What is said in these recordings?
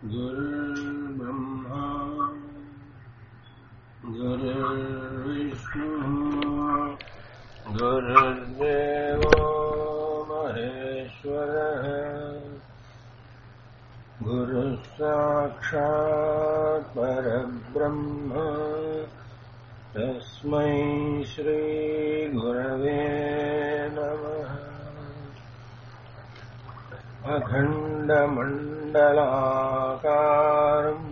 गुरुर्ब्रह्मा गुरुर्विष्णुः गुरुर्देवो महेश्वरः गुरुः साक्षात् परब्रह्म तस्मै श्रीगुरवे नमः अखण्डमण्डलाकारम्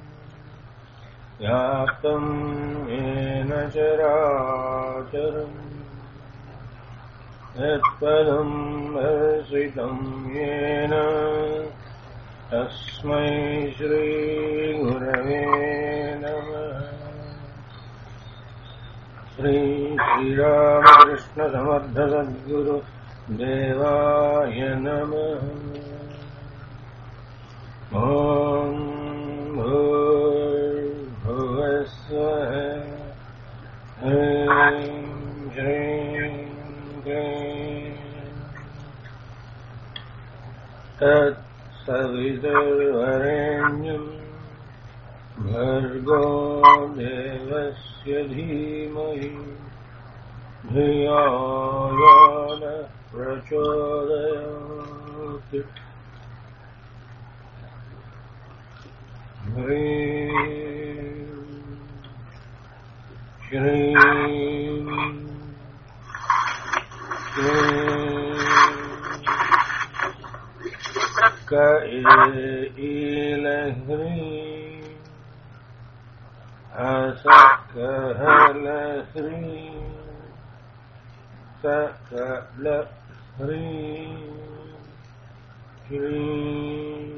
व्याप्तम् येन चराचरम् यत्पदम् हर्षितम् येन तस्मै श्रीगुरवे नमः श्री श्रीरामकृष्णसमर्थसद्गुरु देवाय नमः ॐ भूर्भुवस्वः ह्रीं श्रीं क्लीं तत्सवितुर्वरेण्यम् भर्गो देवस्य धीमहि धिया यो नः प्रचोदयात् ह्रीं श्रीं क्लीं क ईलह्रीं हसकहलह्रीं सकलह्रीं श्रीं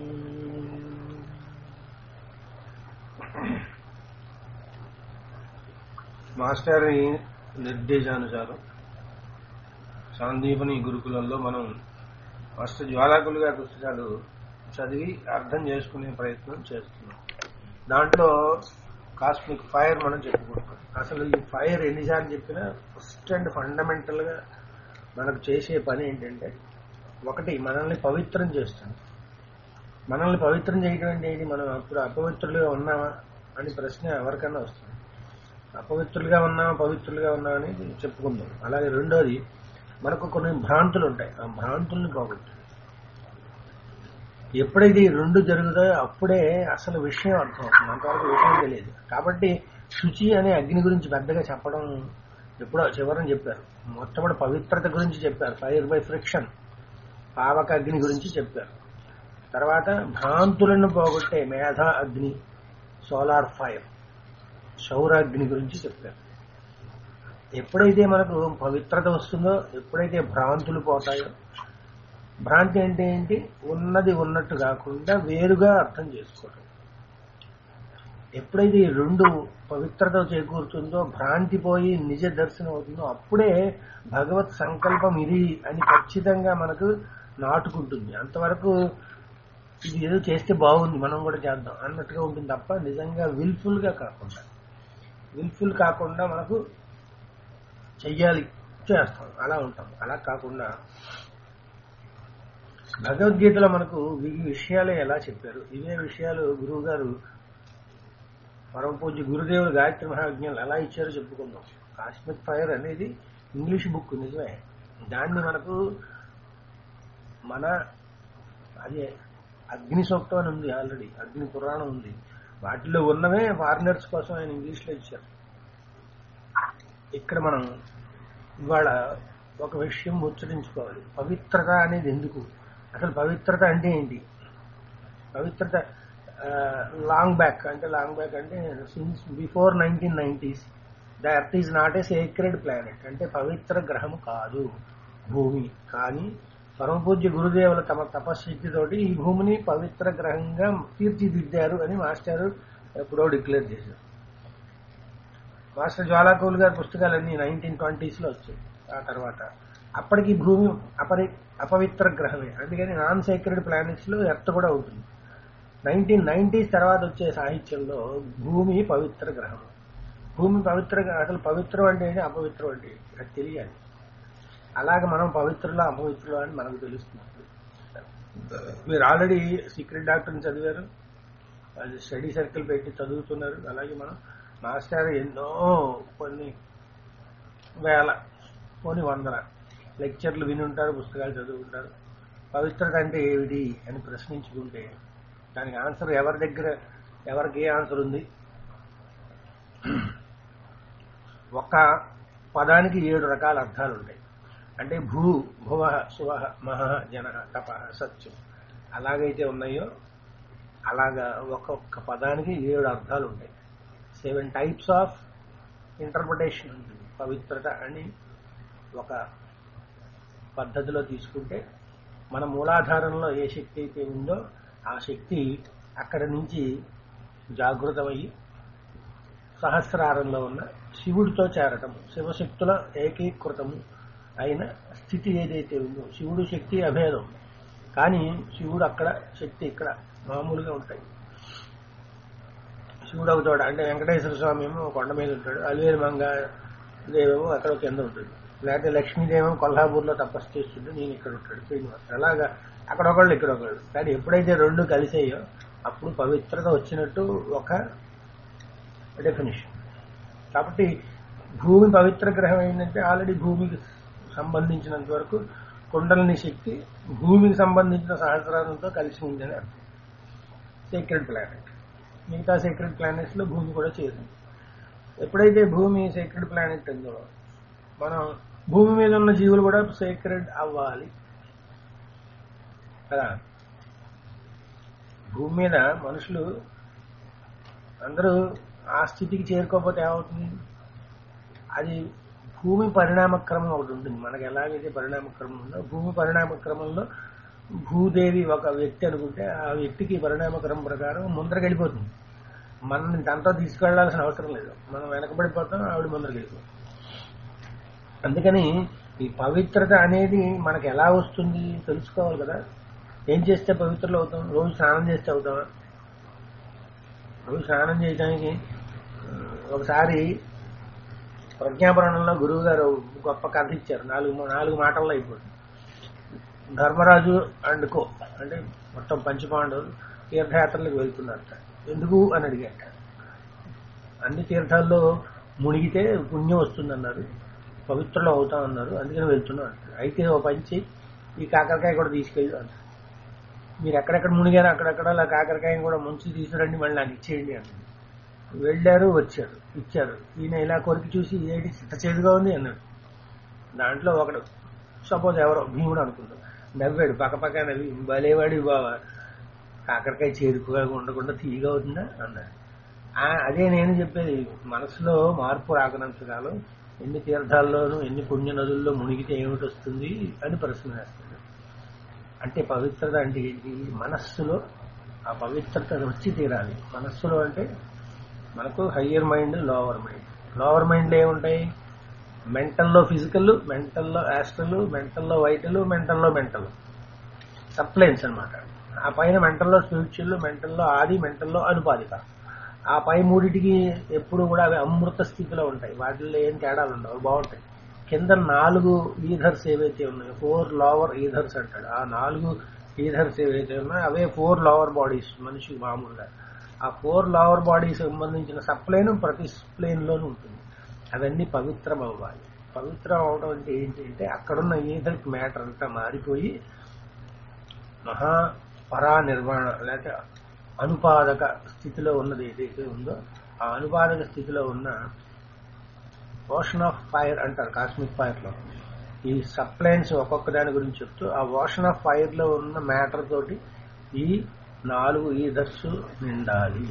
మాస్టర్ నిర్దేశానుసారం సాందీపని గురుకులంలో మనం మాస్టర్ జ్వాలాకులు గారి పుస్తకాలు చదివి అర్థం చేసుకునే ప్రయత్నం చేస్తున్నాం దాంట్లో కాస్మిక్ ఫైర్ మనం చెప్పుకుంటున్నాం అసలు ఈ ఫైర్ ఎన్నిసార్లు చెప్పినా ఫస్ట్ అండ్ ఫండమెంటల్ గా మనకు చేసే పని ఏంటంటే ఒకటి మనల్ని పవిత్రం చేస్తుంది మనల్ని పవిత్రం చేయడం అంటే ఏంటి మనం అప్పుడు అపవిత్రులుగా ఉన్నామా అని ప్రశ్న ఎవరికైనా వస్తుంది అపవిత్రులుగా ఉన్నామా పవిత్రులుగా ఉన్నామా అని చెప్పుకుందాం అలాగే రెండోది మనకు కొన్ని భ్రాంతులు ఉంటాయి ఆ భ్రాంతుల్ని పోగొట్టాలి ఎప్పుడైతే ఈ రెండు జరుగుతాయో అప్పుడే అసలు విషయం అర్థం అవుతుంది అంతవరకు విషయం తెలియదు కాబట్టి శుచి అనే అగ్ని గురించి పెద్దగా చెప్పడం ఎప్పుడో చివరని చెప్పారు మొట్టమొదటి పవిత్రత గురించి చెప్పారు ఫైర్ బై ఫ్రిక్షన్ పావక అగ్ని గురించి చెప్పారు తర్వాత భ్రాంతులను పోగొట్టే మేధ అగ్ని సోలార్ ఫైర్ సౌరాగ్ని గురించి చెప్పారు ఎప్పుడైతే మనకు పవిత్రత వస్తుందో ఎప్పుడైతే భ్రాంతులు పోతాయో భ్రాంతి అంటే ఏంటి ఉన్నది ఉన్నట్టు కాకుండా వేరుగా అర్థం చేసుకోవడం ఎప్పుడైతే ఈ రెండు పవిత్రత చేకూరుతుందో భ్రాంతి పోయి నిజ దర్శనం అవుతుందో అప్పుడే భగవత్ సంకల్పం ఇది అని ఖచ్చితంగా మనకు నాటుకుంటుంది అంతవరకు ఇది ఏదో చేస్తే బాగుంది మనం కూడా చేద్దాం అన్నట్టుగా ఉంటుంది తప్ప నిజంగా విల్ఫుల్ గా కాకుండా విల్ఫుల్ కాకుండా మనకు చెయ్యాలి చేస్తాం అలా ఉంటాం అలా కాకుండా భగవద్గీతలో మనకు ఈ విషయాలే ఎలా చెప్పారు ఇవే విషయాలు గురువు గారు పరమ పూజ్య గురుదేవులు గాయత్రి మహాజ్ఞానాలు ఎలా ఇచ్చారో చెప్పుకుందాం కాస్మిక్ ఫైర్ అనేది ఇంగ్లీష్ బుక్ నిజమే దాన్ని మనకు మన అదే అగ్ని సూక్తం అని ఉంది ఆల్రెడీ అగ్ని పురాణం ఉంది వాటిలో ఉన్నవే ఫారినర్స్ కోసం ఆయన ఇంగ్లీష్లో ఇచ్చారు ఇక్కడ మనం ఇవాళ ఒక విషయం ముచ్చరించుకోవాలి పవిత్రత అనేది ఎందుకు అసలు పవిత్రత అంటే ఏంటి పవిత్రత లాంగ్ బ్యాక్ అంటే లాంగ్ బ్యాక్ అంటే since before nineteen nineties the earth is not a sacred planet అంటే పవిత్ర గ్రహం కాదు భూమి కానీ పరమపూజ్య గురుదేవులు తమ తపశక్తితోటి ఈ భూమిని పవిత్ర గ్రహంగా తీర్చిదిద్దారు అని మాస్టర్ ఎప్పుడో డిక్లేర్ చేశారు మాస్టర్ జ్వాలాకూల్ గారి పుస్తకాలన్నీ నైన్టీన్ ట్వంటీస్ లో వచ్చాయి ఆ తర్వాత అప్పటికి భూమి అపరి అపవిత్ర గ్రహమే అందుకని నాన్ సేక్రెడ్ ప్లానెట్స్ లో ఎర్త్ కూడా ఉంటుంది నైన్టీన్ నైన్టీస్ తర్వాత వచ్చే సాహిత్యంలో భూమి పవిత్ర గ్రహం భూమి పవిత్ర అసలు పవిత్రం అంటే ఏంటి అపవిత్రం అంటే ఏంటి? అది తెలియాలి అలాగే మనం పవిత్రులా అపవిత్రులా అని మనకు తెలుస్తుంది మీరు ఆల్రెడీ సీక్రెట్ డాక్టర్ని చదివారు అది స్టడీ సర్కిల్ పెట్టి చదువుతున్నారు అలాగే మనం మాస్టర్ ఎన్నో కొన్ని వేల కొన్ని వందల లెక్చర్లు విని ఉంటారు పుస్తకాలు చదువుకుంటారు పవిత్రత అంటే ఏమిటి అని ప్రశ్నించుకుంటే దానికి ఆన్సర్ ఎవరి దగ్గర ఎవరికి ఏ ఆన్సర్ ఉంది ఒక పదానికి ఏడు రకాల అర్థాలు ఉంటాయి అంటే భూ భువ శువ మహ జన తప సత్యం అలాగైతే ఉన్నాయో అలాగా ఒక్కొక్క పదానికి ఏడు అర్థాలు ఉంటాయి సెవెన్ టైప్స్ ఆఫ్ ఇంటర్ప్రిటేషన్ ఉంటుంది పవిత్రత అని ఒక పద్ధతిలో తీసుకుంటే మన మూలాధారంలో ఏ శక్తి అయితే ఉందో ఆ శక్తి అక్కడి నుంచి జాగృతమయ్యి సహస్రారంలో ఉన్న శివుడితో చేరటము శివశక్తుల ఏకీకృతము అయిన స్థితి ఏదైతే ఉందో శివుడు శక్తి అభేదం కానీ శివుడు అక్కడ శక్తి ఇక్కడ మామూలుగా ఉంటాయి శివుడు ఒక చోట అంటే వెంకటేశ్వర స్వామి ఏమో కొండ మీద ఉంటాడు అలివేలు మంగ దేవేమో అక్కడ కింద ఉంటుంది లేకపోతే లక్ష్మీదేవం కొల్హాపూర్లో తపస్సు చేస్తుంటే నేను ఇక్కడ ఉంటాడు శ్రీనివాస్ అలాగా అక్కడ ఒకళ్ళు ఇక్కడ ఒకళ్ళు కానీ ఎప్పుడైతే రెండు కలిసాయో అప్పుడు పవిత్రత వచ్చినట్టు ఒక డెఫినేషన్ కాబట్టి భూమి పవిత్ర గ్రహం ఏంటంటే ఆల్రెడీ భూమికి సంబంధించినంత వరకు కుండలిని శక్తి భూమికి సంబంధించిన సహస్రారంతో కలిసి ఉందని అర్థం సీక్రెట్ ప్లానెట్ మిగతా సీక్రెట్ ప్లానెట్స్ లో భూమి కూడా చేరింది ఎప్పుడైతే భూమి సీక్రెట్ ప్లానెట్ ఉందో మనం భూమి మీద ఉన్న జీవులు కూడా సీక్రెట్ అవ్వాలి కదా భూమి మీద మనుషులు అందరూ ఆ స్థితికి చేరుకోకపోతే ఏమవుతుంది అది భూమి పరిణామ క్రమం ఒకటి ఉంటుంది మనకి ఎలాగైతే పరిణామ క్రమం ఉందో భూమి పరిణామ క్రమంలో భూదేవి ఒక వ్యక్తి అనుకుంటే ఆ వ్యక్తికి పరిణామ క్రమం ప్రకారం ముందరకు వెళ్ళిపోతుంది మనం తనతో తీసుకెళ్లాల్సిన అవసరం లేదు మనం వెనకబడిపోతాం ఆవిడ ముందరకు వెళ్ళిపోతాం అందుకని ఈ పవిత్రత అనేది మనకి ఎలా వస్తుంది తెలుసుకోవాలి కదా ఏం చేస్తే పవిత్రలు అవుతాం రోజు స్నానం చేస్తే అవుతామా రోజు స్నానం చేయడానికి ఆ, ఒకసారి ప్రజ్ఞాపురాణంలో గురువు గారు గొప్ప కథ ఇచ్చారు నాలుగు నాలుగు మాటల్లో అయిపోతుంది ధర్మరాజు అండ్ కో అంటే మొత్తం పంచపాండవులు తీర్థయాత్రలకు వెళ్తున్నారట ఎందుకు అని అడిగాట అన్ని తీర్థాల్లో మునిగితే పుణ్యం వస్తుందన్నారు పవిత్రులు అవుతాం అన్నారు అందుకని వెళ్తున్నాం అంటారు అయితే ఓ పంచి ఈ కాకరకాయ కూడా తీసుకెళ్ళి అంటారు మీరు ఎక్కడెక్కడ మునిగారో అక్కడక్కడ అలా కాకరకాయని కూడా ముంచి తీసుకురండి మళ్ళీ నాకు ఇచ్చేయండి అంటారు వెళ్ళారు వచ్చారు ఇచ్చారు ఈయన ఇలా కొరికి చూసి ఏటి చిత్త చేదుగా ఉంది అన్నాడు దాంట్లో ఒకడు సపోజ్ ఎవరో భీముడు అనుకుంటాం నవ్వాడు పక్క పక్క నవ్వి భలేవాడి బావా కాకరకాయ చేదుకుగా ఉండకుండా తీయగా అవుతుందా అన్నాడు ఆ, అదే నేను చెప్పేది మనసులో మార్పు రాకనంత కాలం ఎన్ని తీర్థాల్లోనూ ఎన్ని పుణ్య నదుల్లో మునిగితే ఏమిటి వస్తుంది అని ప్రశ్న వేస్తాడు అంటే పవిత్రత అంటే ఏంటి మనస్సులో ఆ పవిత్రత వచ్చి తీరాలి మనస్సులో అంటే మనకు higher mind lower mind lower మైండ్లో ఏముంటాయి మెంటల్లో ఫిజికల్ మెంటల్లో యాస్ట్రల్ మెంటల్లో వైటల్ మెంటల్లో మెంటల్ సప్లైన్స్ అన్నమాట ఆ పైన మెంటల్లో స్పిరిచువల్ మెంటల్లో ఆది మెంటల్లో అనుపాదిక ఆ పై మూడిటికి ఎప్పుడు కూడా అవి అమృత స్థితిలో ఉంటాయి వాటిల్లో ఏం తేడాలు ఉండవు అవి బాగుంటాయి కింద నాలుగు ఈధర్స్ ఏవైతే ఉన్నాయో ఫోర్ లోవర్ ఈధర్స్ అంటాడు ఆ నాలుగు ఈధర్స్ ఏవైతే ఉన్నాయో అవే ఫోర్ లోవర్ బాడీస్ మనిషి మామూలుగా ఆ ఫోర్ లోవర్ బాడీస్ సంబంధించిన సప్లైన్ ప్రతి ప్లేన్ లోనూ ఉంటుంది అవన్నీ పవిత్రం అవ్వాలి పవిత్రం అవడం అంటే ఏంటి అంటే అక్కడున్న ఈథరిక్ మ్యాటర్ అంతా మారిపోయి మహా పరా నిర్మాణ లేకపోతే అనుపాదక స్థితిలో ఉన్నది ఏదైతే ఉందో ఆ అనుపాదక స్థితిలో ఉన్న ఓషన్ ఆఫ్ ఫైర్ అంటారు కాస్మిక్ ఫైర్ లో ఈ సప్లైన్స్ ఒక్కొక్క దాని గురించి చెప్తూ ఆ ఓషన్ ఆఫ్ ఫైర్ లో ఉన్న మ్యాటర్ తోటి ఈ నాలుగు ఈధర్స్ నిండాలి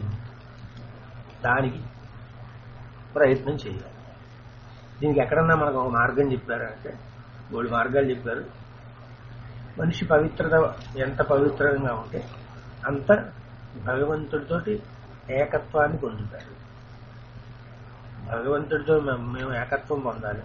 దానికి ప్రయత్నం చేయాలి దీనికి ఎక్కడన్నా మనకు ఒక మార్గం చెప్పారా అంటే మూడు మార్గాలు చెప్పారు మనిషి పవిత్రత ఎంత పవిత్రంగా ఉంటే అంత భగవంతుడితోటి ఏకత్వాన్ని పొందుతారు భగవంతుడితో మేము మేము ఏకత్వం పొందాలి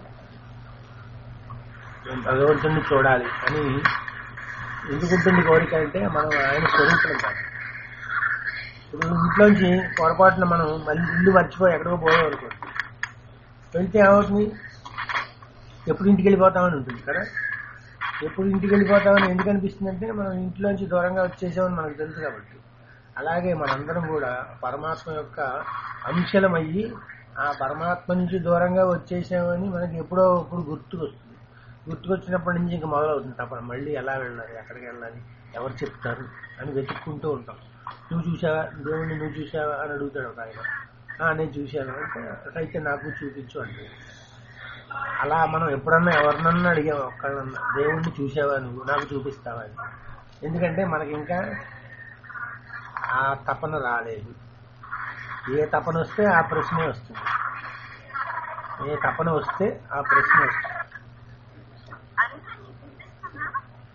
మేము భగవంతుడిని చూడాలి అని ఎందుకుంటుంది కోరిక అంటే మనం ఆయన స్వరూపం కాదు ఇప్పుడు ఇంట్లోంచి పొరపాటున మనం మళ్ళీ ఇల్లు మర్చిపోయి ఎక్కడికో పోయాం అనుకోండి వెళ్తే ఏమవుతుంది ఎప్పుడు ఇంటికి వెళ్ళిపోతామని ఉంటుంది కదా ఎప్పుడు ఇంటికి వెళ్ళిపోతామని ఎందుకు అనిపిస్తుంది అంటే మనం ఇంట్లోంచి దూరంగా వచ్చేసామని మనకు తెలుసు కాబట్టి అలాగే మనందరం కూడా పరమాత్మ యొక్క అంశలమయ్యి ఆ పరమాత్మ నుంచి దూరంగా వచ్చేసామని మనకి ఎప్పుడో ఇప్పుడు గుర్తుకొస్తుంది గుర్తుకొచ్చినప్పటి నుంచి ఇంకా మొదలవుతుంది తప్ప మళ్ళీ ఎలా వెళ్ళాలి ఎక్కడికి వెళ్ళాలి ఎవరు చెప్తారు అని వెతుక్కుంటూ ఉంటాం నువ్వు చూసావా దేవుణ్ణి నువ్వు చూసావా అని అడుగుతాడు ఒక ఆయన "ఆ, నేను చూశాను అంటే అయితే నాకు చూపించు అంటే అలా మనం ఎప్పుడన్నా ఎవరినన్నా అడిగాం ఒక్కళ్ళన్నా దేవుణ్ణి చూసావా నువ్వు నాకు చూపిస్తావా అని ఎందుకంటే మనకి ఇంకా ఆ తపన రాలేదు ఏ తపన వస్తే ఆ ప్రశ్నే వస్తుంది ఏ తపన వస్తే ఆ ప్రశ్న వస్తుంది అంటే నీకు వినిపిస్తుందా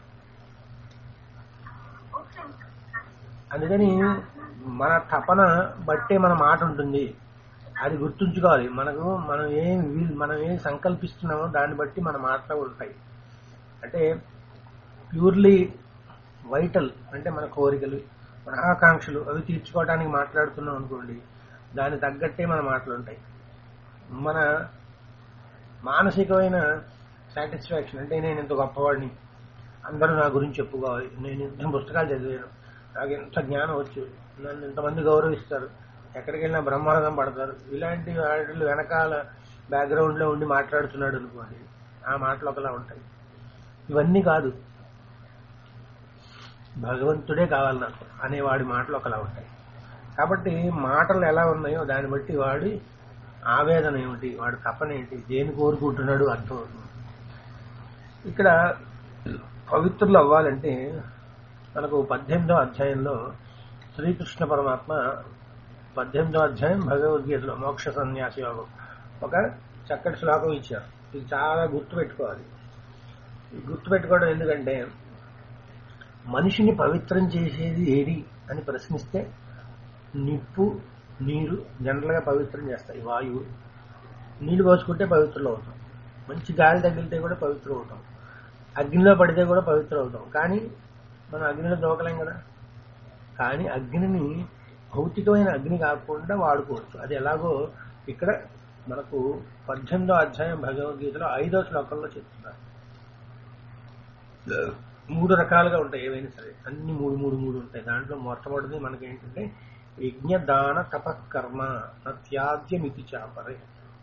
ఓకే అందుకని మన తపన బట్టే మన మాట ఉంటుంది అది గుర్తుంచుకోవాలి మనకు మనం ఏం వీల్- మనం ఏం సంకల్పిస్తున్నామో దాన్ని బట్టి మన మాటలు ఉంటాయి అంటే ప్యూర్లీ వైటల్ అంటే మన కోరికలు మన ఆకాంక్షలు అవి తీర్చుకోవడానికి మాట్లాడుతున్నాం అనుకోండి దాని తగ్గట్టే మన మాటలు ఉంటాయి మన మానసికమైన సాటిస్ఫాక్షన్ అంటే నేను ఇంత గొప్పవాడిని అందరూ నా గురించి చెప్పుకోవాలి నేను ఇంత పుస్తకాలు చదివాను నాకు ఇంత జ్ఞానం వచ్చు నన్ను ఇంతమంది గౌరవిస్తారు ఎక్కడికి వెళ్ళినా బ్రహ్మానందం పడతారు ఇలాంటి వాటి వెనకాల బ్యాక్గ్రౌండ్లో ఉండి మాట్లాడుతున్నాడు అనుకోండి ఆ మాటలు ఒకలా ఉంటాయి ఇవన్నీ కాదు భగవంతుడే కావాలి నాకు అనేవాడి మాటలు ఒకలా ఉంటాయి కాబట్టి మాటలు ఎలా ఉన్నాయో దాన్ని బట్టి వాడి ఆవేదన ఏమిటి వాడి తపన ఏంటి దేని కోరుకుంటున్నాడు అర్థమవుతుంది ఇక్కడ పవిత్రులు అవ్వాలంటే మనకు పద్దెనిమిదో అధ్యాయంలో శ్రీకృష్ణ పరమాత్మ పద్దెనిమిదో అధ్యాయం భగవద్గీతలో మోక్ష సన్యాసి యోగం ఒక చక్కటి శ్లోకం ఇచ్చారు ఇది చాలా గుర్తు పెట్టుకోవాలి ఈ గుర్తు పెట్టుకోవడం ఎందుకంటే మనిషిని పవిత్రం చేసేది ఏది అని ప్రశ్నిస్తే నిప్పు నీరు జనరల్గా పవిత్రం చేస్తాయి వాయువు నీళ్లు పోసుకుంటే పవిత్రులు అవుతాం మంచి గాలి తగిలితే కూడా పవిత్రం అవుతాం అగ్నిలో పడితే కూడా పవిత్రం అవుతాం కానీ మనం అగ్నిలో దూకలేం కదా కానీ అగ్నిని భౌతికమైన అగ్ని కాకుండా వాడుకోవచ్చు అది ఎలాగో ఇక్కడ మనకు పద్దెనిమిదో అధ్యాయం భగవద్గీతలో ఐదో శ్లోకంలో చెప్తున్నారు మూడు రకాలుగా ఉంటాయి ఏవైనా సరే అన్ని మూడు మూడు మూడు ఉంటాయి దాంట్లో మొట్టమొదటిది మనకి ఏంటంటే యజ్ఞ దాన తపకర్మ నత్యాద్యమితి చాపరే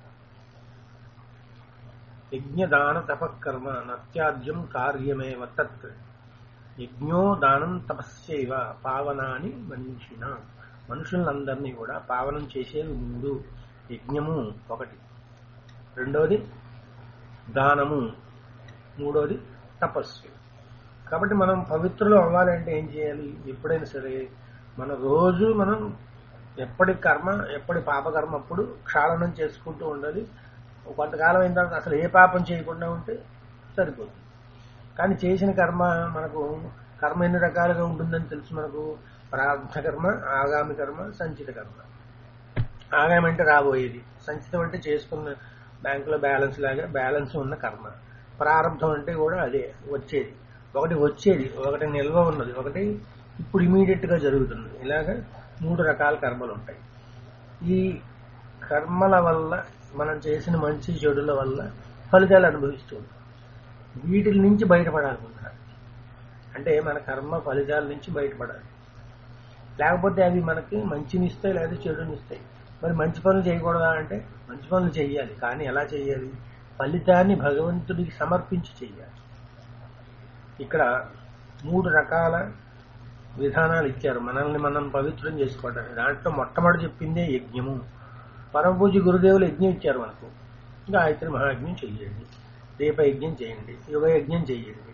యజ్ఞ దాన తపకర్మ నత్యాద్యం కార్యమేవ తత్ యజ్ఞో దానం తపస్యైవ పావనాని మనిషిన మనుషులందరినీ కూడా పావనం చేసేవి మూడు యజ్ఞము ఒకటి రెండోది దానము మూడోది తపస్సు కాబట్టి మనం పవిత్రులు అవ్వాలంటే ఏం చేయాలి ఎప్పుడైనా సరే మన రోజు మనం ఎప్పటి కర్మ ఎప్పటి పాపకర్మ అప్పుడు క్షాళనం చేసుకుంటూ ఉండాలి కొంతకాలం అయిన తర్వాత అసలు ఏ పాపం చేయకుండా ఉంటే సరిపోతుంది కానీ చేసిన కర్మ మనకు కర్మ ఎన్ని రకాలుగా ఉంటుందని తెలుసు మనకు ప్రారంభ కర్మ ఆగామి కర్మ సంచిత కర్మ ఆగామి అంటే రాబోయేది సంచితం అంటే చేసుకున్న బ్యాంకులో బ్యాలెన్స్ లాగా బ్యాలెన్స్ ఉన్న కర్మ ప్రారంభం అంటే కూడా అదే వచ్చేది ఒకటి వచ్చేది ఒకటి నిల్వ ఉన్నది ఒకటి ఇప్పుడు ఇమీడియట్ గా జరుగుతుంది ఇలాగ మూడు రకాల కర్మలు ఉంటాయి ఈ కర్మల వల్ల మనం చేసిన మంచి చెడుల వల్ల ఫలితాలు అనుభవిస్తూ ఉంటాం వీటి నుంచి బయటపడాలనుకుంటున్నారు అంటే మన కర్మ ఫలితాల నుంచి బయటపడాలి లేకపోతే అవి మనకి మంచినిస్తాయి లేదా చెడునిస్తాయి మరి మంచి పనులు చేయకూడదా అంటే మంచి పనులు చేయాలి కానీ ఎలా చేయాలి ఫలితాన్ని భగవంతుడికి సమర్పించి చేయాలి ఇక్కడ మూడు రకాల విధానాలు ఇచ్చారు మనల్ని మనం పవిత్రం చేసుకోవడానికి దాంట్లో మొట్టమొదటి చెప్పిందే యజ్ఞము పరమపూజ గురుదేవులు యజ్ఞం ఇచ్చారు మనకు గాయత్రి మహాయజ్ఞం చెయ్యండి దీప యజ్ఞం చేయండి యుగ యజ్ఞం చేయండి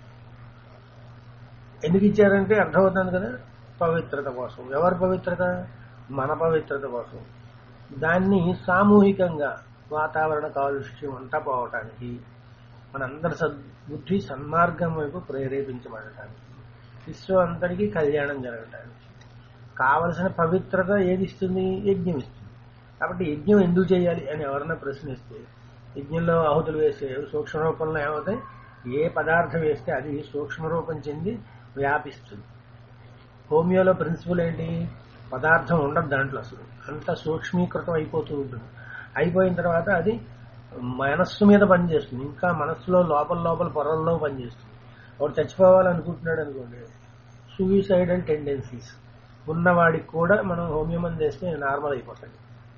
ఎందుకు ఇచ్చారంటే అర్థమవుతుంది కదా పవిత్రత కోసం ఎవరి పవిత్రత మన పవిత్రత కోసం దాన్ని సామూహికంగా వాతావరణ కాలుష్యం అంతా పోవటానికి మనందరి సద్బుద్ధి సన్మార్గం వైపు ప్రేరేపించబడటానికి విశ్వం అంతటికీ కళ్యాణం జరగటానికి కావలసిన పవిత్రత ఏది ఇస్తుంది యజ్ఞం ఇస్తుంది కాబట్టి యజ్ఞం ఎందుకు చేయాలి అని ఎవరన్నా ప్రశ్నిస్తే యజ్ఞంలో ఆహుతులు వేస్తే సూక్ష్మ రూపంలో ఏమవుతాయి ఏ పదార్థం వేస్తే అది సూక్ష్మ రూపం చెంది వ్యాపిస్తుంది హోమియోలో ప్రిన్సిపల్ ఏంటి పదార్థం ఉండదు దాంట్లో అసలు అంత సూక్ష్మీకృతం అయిపోతూ ఉంటుంది అయిపోయిన తర్వాత అది మనస్సు మీద పనిచేస్తుంది ఇంకా మనస్సులో లోపల లోపల పొరల్లో పనిచేస్తుంది ఒకటి చచ్చిపోవాలనుకుంటున్నాడు అనుకోండి సూయిసైడల్ టెండెన్సీస్ ఉన్నవాడికి కూడా మనం హోమియో మందు వేస్తే నార్మల్ అయిపోతుంది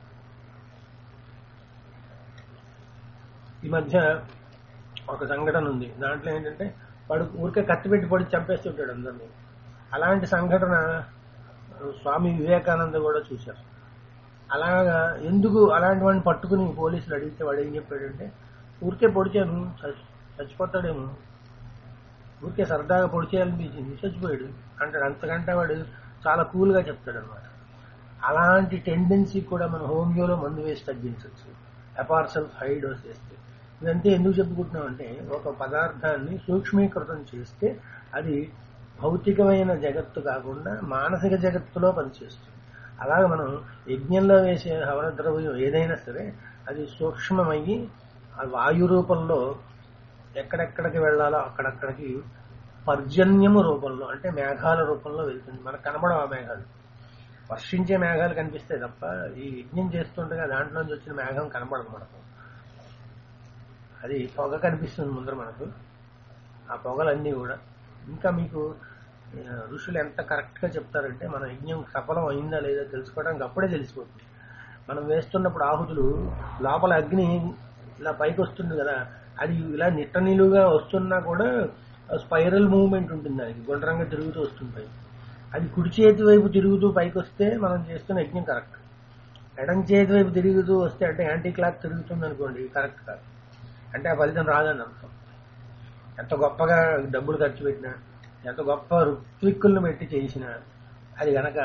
ఈ మధ్య ఒక సంఘటన ఉంది దాంట్లో ఏంటంటే వాడు ఊరికే కత్తి పెట్టి పొడి చంపేస్తుంటాడు అందరినీ అలాంటి సంఘటన స్వామి వివేకానంద కూడా చూశారు అలాగా ఎందుకు అలాంటి వాడిని పట్టుకుని పోలీసులు అడిగితే వాడు ఏం చెప్పాడంటే ఊరికే పొడిచాను చచ్చి- చచ్చిపోతాడేమో ఊరికే సరదాగా పొడి చేయాలనిపించింది చచ్చిపోయాడు అంటాడు అంతకంటే వాడు చాలా కూల్గా చెప్తాడు అనమాట అలాంటి టెండెన్సీ కూడా మన హోమియోలో మందు వేసి తగ్గించవచ్చు అపార్సల్ హై డోస్ వేస్తే ఇదంతా ఎందుకు చెప్పుకుంటున్నాం అంటే ఒక పదార్థాన్ని సూక్ష్మీకృతం చేస్తే అది భౌతికమైన జగత్తు కాకుండా మానసిక జగత్తులో పనిచేస్తుంది అలాగే మనం యజ్ఞంలో వేసే హవన ద్రవ్యం ఏదైనా సరే అది సూక్ష్మమయ్యి ఆ వాయు రూపంలో ఎక్కడెక్కడికి వెళ్ళాలో అక్కడక్కడికి పర్జన్యము రూపంలో అంటే మేఘాల రూపంలో వెళ్తుంది మనకు కనబడవు ఆ మేఘాలు వర్షించే మేఘాలు కనిపిస్తాయి తప్ప ఈ యజ్ఞం చేస్తుండగా దాంట్లోంచి వచ్చిన మేఘం కనబడదు మనకు అది పొగ కనిపిస్తుంది ముందర మనకు ఆ పొగలన్నీ కూడా ఇంకా మీకు ఆ, ఋషులు ఎంత కరెక్ట్ గా చెప్తారంటే మన యజ్ఞం సఫలం అయిందా లేదా తెలుసుకోవడానికి అప్పుడే తెలిసిపోతుంది మనం వేస్తున్నప్పుడు ఆహుతులు లోపల అగ్ని ఇలా పైకి వస్తుంది కదా అది ఇలా నిట్ట నిలువుగా వస్తున్నా కూడా స్పైరల్ మూవ్మెంట్ ఉంటుంది దానికి గుండ్రంగా తిరుగుతూ వస్తుంటాయి అది కుడి చేతి వైపు తిరుగుతూ పైకి వస్తే మనం చేస్తున్న యజ్ఞం కరెక్ట్ ఎడం చేతి వైపు తిరుగుతూ వస్తే అంటే యాంటీ క్లాక్ తిరుగుతుంది అనుకోండి కరెక్ట్ కాదు అంటే ఆ ఫలితం రాదని అర్థం ఎంత గొప్పగా డబ్బులు ఖర్చు పెట్టినా ఎంత గొప్ప రుత్విక్కులను పెట్టి చేసినా అది గనక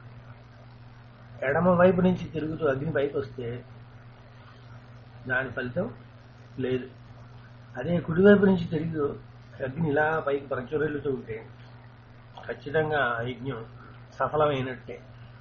ఎడమ వైపు నుంచి తిరుగుతూ అగ్ని పైకి వస్తే దాని ఫలితం లేదు అదే కుడివైపు నుంచి తిరిగి అగ్ని ఇలా పైకి ప్రచురెళ్తూ ఉంటే ఖచ్చితంగా ఆ యజ్ఞం సఫలమైనట్టే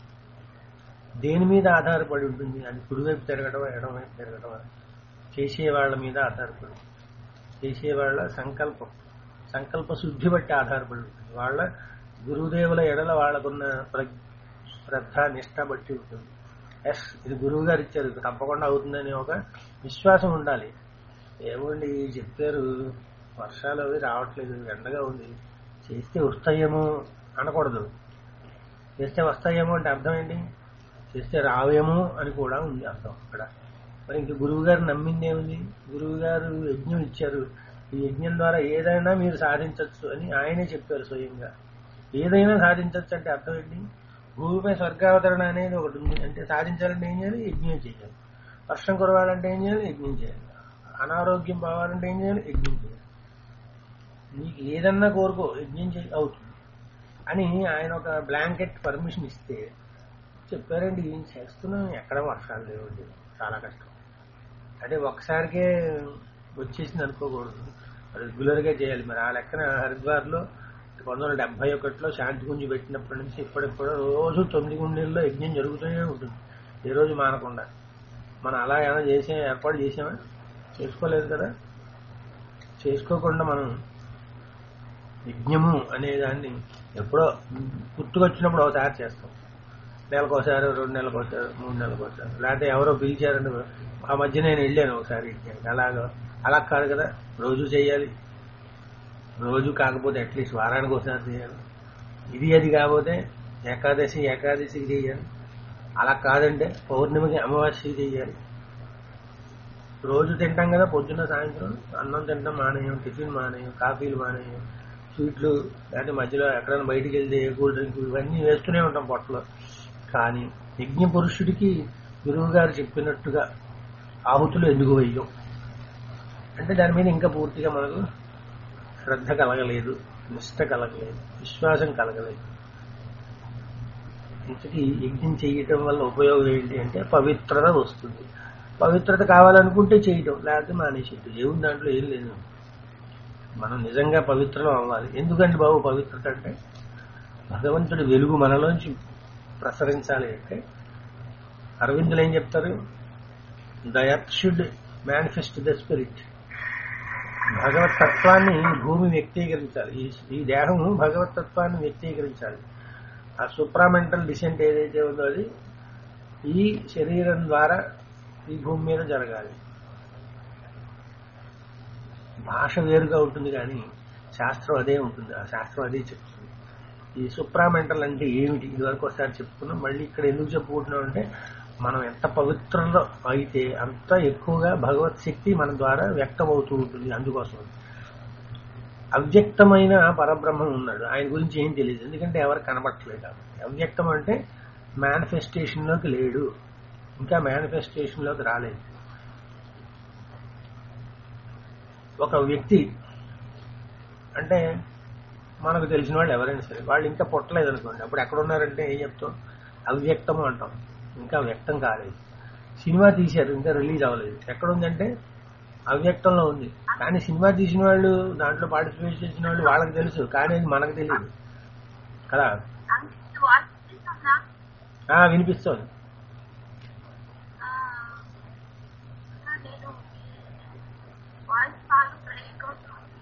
దేని మీద ఆధారపడి ఉంటుంది అది కుడివైపు తిరగటం ఎడమవైపు తిరగటం చేసే వాళ్ళ మీద ఆధారపడి చేసేవాళ్ళ సంకల్పం సంకల్ప శుద్ధి బట్టి ఆధారపడి ఉంటుంది వాళ్ళ గురుదేవుల ఎడల వాళ్ళకున్న ప్ర- శ్రద్ధ నిష్ట బట్టి ఉంటుంది ఎస్ ఇది గురువు గారు ఇచ్చారు ఇది తప్పకుండా అవుతుందని ఒక విశ్వాసం ఉండాలి ఏమండి చెప్పారు వర్షాలు అవి రావట్లేదు ఎండగా ఉంది చేస్తే వస్తాయేమో అనకూడదు చేస్తే వస్తాయేమో అంటే అర్థం ఏంటి చేస్తే రావేమో అని కూడా ఉంది అర్థం అక్కడ మరి ఇంక గురువు గారు నమ్మింది ఏముంది గురువు గారు యజ్ఞం ఇచ్చారు ఈ యజ్ఞం ద్వారా ఏదైనా మీరు సాధించవచ్చు అని ఆయనే చెప్పారు స్వయంగా ఏదైనా సాధించవచ్చు అంటే అర్థం ఏంటి భూమిపై స్వర్గావతరణ అనేది ఒకటి ఉంది అంటే సాధించాలంటే ఏం చేయాలి యజ్ఞం చేయాలి వర్షం కురవాలంటే ఏం చేయాలి యజ్ఞం చేయాలి అనారోగ్యం పోవాలంటే ఏం చేయాలి యజ్ఞం చేయాలి నీకు ఏదన్నా కోరుకో యజ్ఞం చేయి అవుతుంది అని ఆయన ఒక బ్లాంకెట్ పర్మిషన్ ఇస్తే చెప్పారండి ఏం చేస్తున్నాం ఎక్కడ వర్షాలు లేవండి చాలా కష్టం అంటే ఒకసారికే వచ్చేసింది అనుకోకూడదు రెగ్యులర్ గా చేయాలి మరి ఆ లెక్కన హరిద్వార్ లో పంతొమ్మిది వందల డెబ్బై ఒకటిలో శాంతి గుంజి పెట్టినప్పటి నుంచి ఇప్పటిప్పుడు రోజు తొమ్మిది గుండెల్లో యజ్ఞం జరుగుతూనే ఉంటుంది ఏ రోజు మానకుండా మనం అలా ఏమైనా చేసే ఏర్పాటు చేసామా చేసుకోలేదు కదా చేసుకోకుండా మనం యజ్ఞము అనే దాన్ని ఎప్పుడో గుర్తుకొచ్చినప్పుడు ఒకసారి చేస్తాం నెలకోసారి రెండు నెలకోసారి మూడు నెలకోసారి లేకపోతే ఎవరో పిలిచారని ఆ మధ్య నేను వెళ్ళాను ఒకసారి యజ్ఞానికి. అలాగా అలా కాదు కదా రోజు చేయాలి రోజు కాకపోతే అట్లీస్ట్ వారానికి ఒకసారి చేయాలి ఇది అది కాకపోతే ఏకాదశి ఏకాదశికి చేయాలి అలా కాదంటే పౌర్ణమికి అమావాస్యకి చేయాలి రోజు తింటాం కదా పొద్దున్న సాయంత్రం అన్నం తింటాం మానేయం టిఫిన్ మానేయం కాఫీలు మానేయం స్వీట్లు లేకపోతే మధ్యలో ఎక్కడైనా బయటికి వెళ్తే కూల్ డ్రింక్ ఇవన్నీ వేస్తూనే ఉంటాం పొట్టలో కానీ యజ్ఞ పురుషుడికి గురువు గారు చెప్పినట్టుగా ఆహుతులు ఎందుకు వేయం అంటే దాని మీద ఇంకా పూర్తిగా మనకు శ్రద్ధ కలగలేదు నిష్ట కలగలేదు విశ్వాసం కలగలేదు ఇంతకీ యజ్ఞం చేయటం వల్ల ఉపయోగం ఏంటి అంటే పవిత్రత వస్తుంది పవిత్రత కావాలనుకుంటే చేయటం లేకపోతే మానేసేయటం ఏముంది దాంట్లో ఏం లేదు మనం నిజంగా పవిత్రం అవ్వాలి ఎందుకంటే బాబు పవిత్రత అంటే భగవంతుడి వెలుగు మనలోంచి ప్రసరించాలి అంటే అరవిందులు ఏం చెప్తారు that it should manifest the spirit భగవత్ తత్వాన్ని భూమి వ్యక్తీకరించాలి ఈ ఈ దేహము భగవత్ తత్వాన్ని వ్యక్తీకరించాలి ఆ సూప్రామెంటల్ డిసెంట్ ఏదైతే ఉందో అది ఈ శరీరం ద్వారా ఈ భూమి మీద జరగాలి భాష వేరుగా ఉంటుంది కానీ శాస్త్రం అదే ఉంటుంది ఆ శాస్త్రం అదే చెప్తుంది ఈ సుప్రామెంటల్ అంటే ఏమిటి ఇది వరకు ఒకసారి చెప్పుకున్నాం మళ్ళీ ఇక్కడ ఎందుకు చెప్పుకుంటున్నాం అంటే మనం ఎంత పవిత్రంలో అయితే అంత ఎక్కువగా భగవత్ శక్తి మన ద్వారా వ్యక్తమవుతూ ఉంటుంది అందుకోసం అవ్యక్తమైన పరబ్రహ్మం ఉన్నాడు ఆయన గురించి ఏం తెలియదు ఎందుకంటే ఎవరు కనబట్టలేదు కాబట్టి అవ్యక్తం అంటే మేనిఫెస్టేషన్లోకి లేడు ఇంకా మేనిఫెస్టేషన్లోకి రాలేదు ఒక వ్యక్తి అంటే మనకు తెలిసిన వాళ్ళు ఎవరైనా సరే వాళ్ళు ఇంకా పుట్టలేదు అనుకోండి అప్పుడు ఎక్కడ ఉన్నారంటే ఏం చెప్తాం అవ్యక్తము అంటాం ఇంకా వ్యక్తం కాలేదు సినిమా తీశారు ఇంకా రిలీజ్ అవ్వలేదు ఎక్కడ ఉందంటే అవ్యక్తంలో ఉంది కానీ సినిమా తీసిన వాళ్ళు దాంట్లో పార్టిసిపేట్ చేసిన వాళ్ళు వాళ్ళకి తెలుసు కానీ అది మనకు తెలియదు కదా అంకిత్ వాయిస్ వినిపిస్తుందా ఆ, వినిపిస్తోంది ఆ, ఇంకా నేను వాయిస్ బాగా బ్రేక్ అవుతుంది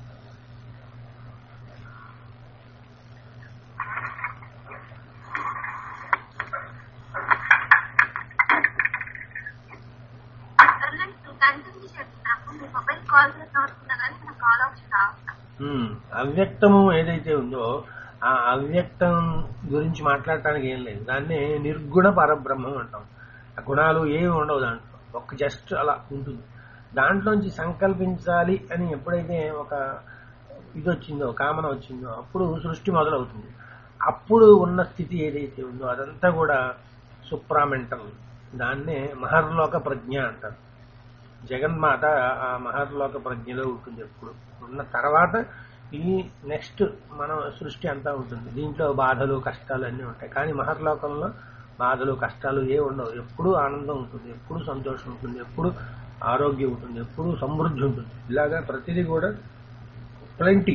సర్లేండి, నువ్వు కంటిన్యూ చెప్తాను మీ మొబైల్ కాల్ చేసిన వస్తున్నా కానీ నా కాల్ వచ్చి రావట్లేదు ఉమ్, అవ్యక్తము ఏదైతే ఉందో ఆ అవ్యక్తం గురించి మాట్లాడటానికి ఏం లేదు దాన్ని నిర్గుణ పరబ్రహ్మం అంటాం ఆ గుణాలు ఏమి ఉండవు దాంట్లో ఒక జస్ట్ అలా ఉంటుంది దాంట్లోంచి సంకల్పించాలి అని ఎప్పుడైతే ఒక ఇది వచ్చిందో కామన వచ్చిందో అప్పుడు సృష్టి మొదలవుతుంది అప్పుడు ఉన్న స్థితి ఏదైతే ఉందో అదంతా కూడా సుప్రామెంటల్ దాన్నే మహర్లోక ప్రజ్ఞ అంటారు జగన్మాత ఆ మహర్లోక ప్రజ్ఞలో ఉంటుంది ఎప్పుడు ఉన్న తర్వాత ఈ నెక్స్ట్ మన సృష్టి అంతా ఉంటుంది దీంట్లో బాధలు కష్టాలు అన్నీ ఉంటాయి కానీ మహర్లోకంలో బాధలు కష్టాలు ఏ ఉండవు ఎప్పుడు ఆనందం ఉంటుంది ఎప్పుడు సంతోషం ఉంటుంది ఎప్పుడు ఆరోగ్యం ఉంటుంది ఎప్పుడు సమృద్ధి ఉంటుంది ఇలాగా ప్రతిదీ కూడా ప్లెంటీ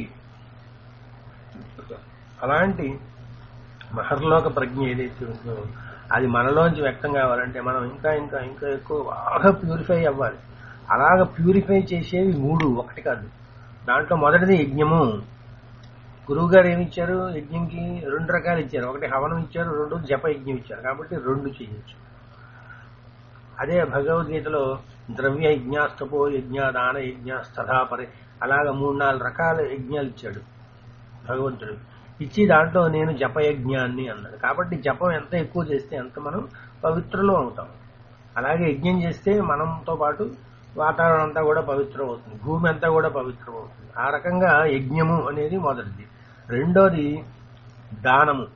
అలాంటి మహర్లోక ప్రజ్ఞ ఏదైతే ఉందో అది మనలోంచి వ్యక్తం కావాలంటే మనం ఇంకా ఇంకా ఇంకా ఎక్కువ బాగా ప్యూరిఫై అవ్వాలి అలాగ ప్యూరిఫై చేసేవి మూడు ఒకటి కాదు దాంట్లో మొదటిది యజ్ఞము గురువు గారు ఏమి ఇచ్చారు యజ్ఞంకి రెండు రకాలు ఇచ్చారు ఒకటి హవనం ఇచ్చారు రెండు జప యజ్ఞం ఇచ్చారు కాబట్టి రెండు చేయొచ్చు అదే భగవద్గీతలో ద్రవ్య యజ్ఞాస్తపో యజ్ఞ దాన యజ్ఞ స్థలాపరి అలాగ మూడు నాలుగు రకాల యజ్ఞాలు ఇచ్చాడు భగవంతుడు ఇచ్చి దాంట్లో నేను జపయజ్ఞాన్ని అన్నాడు కాబట్టి జపం ఎంత ఎక్కువ చేస్తే అంత మనం పవిత్రలో అవుతాం అలాగే యజ్ఞం చేస్తే మనంతో పాటు వాతావరణం అంతా కూడా పవిత్రం అవుతుంది భూమి అంతా కూడా పవిత్రం అవుతుంది ఆ రకంగా యజ్ఞము అనేది మొదటిది రెండోది దానము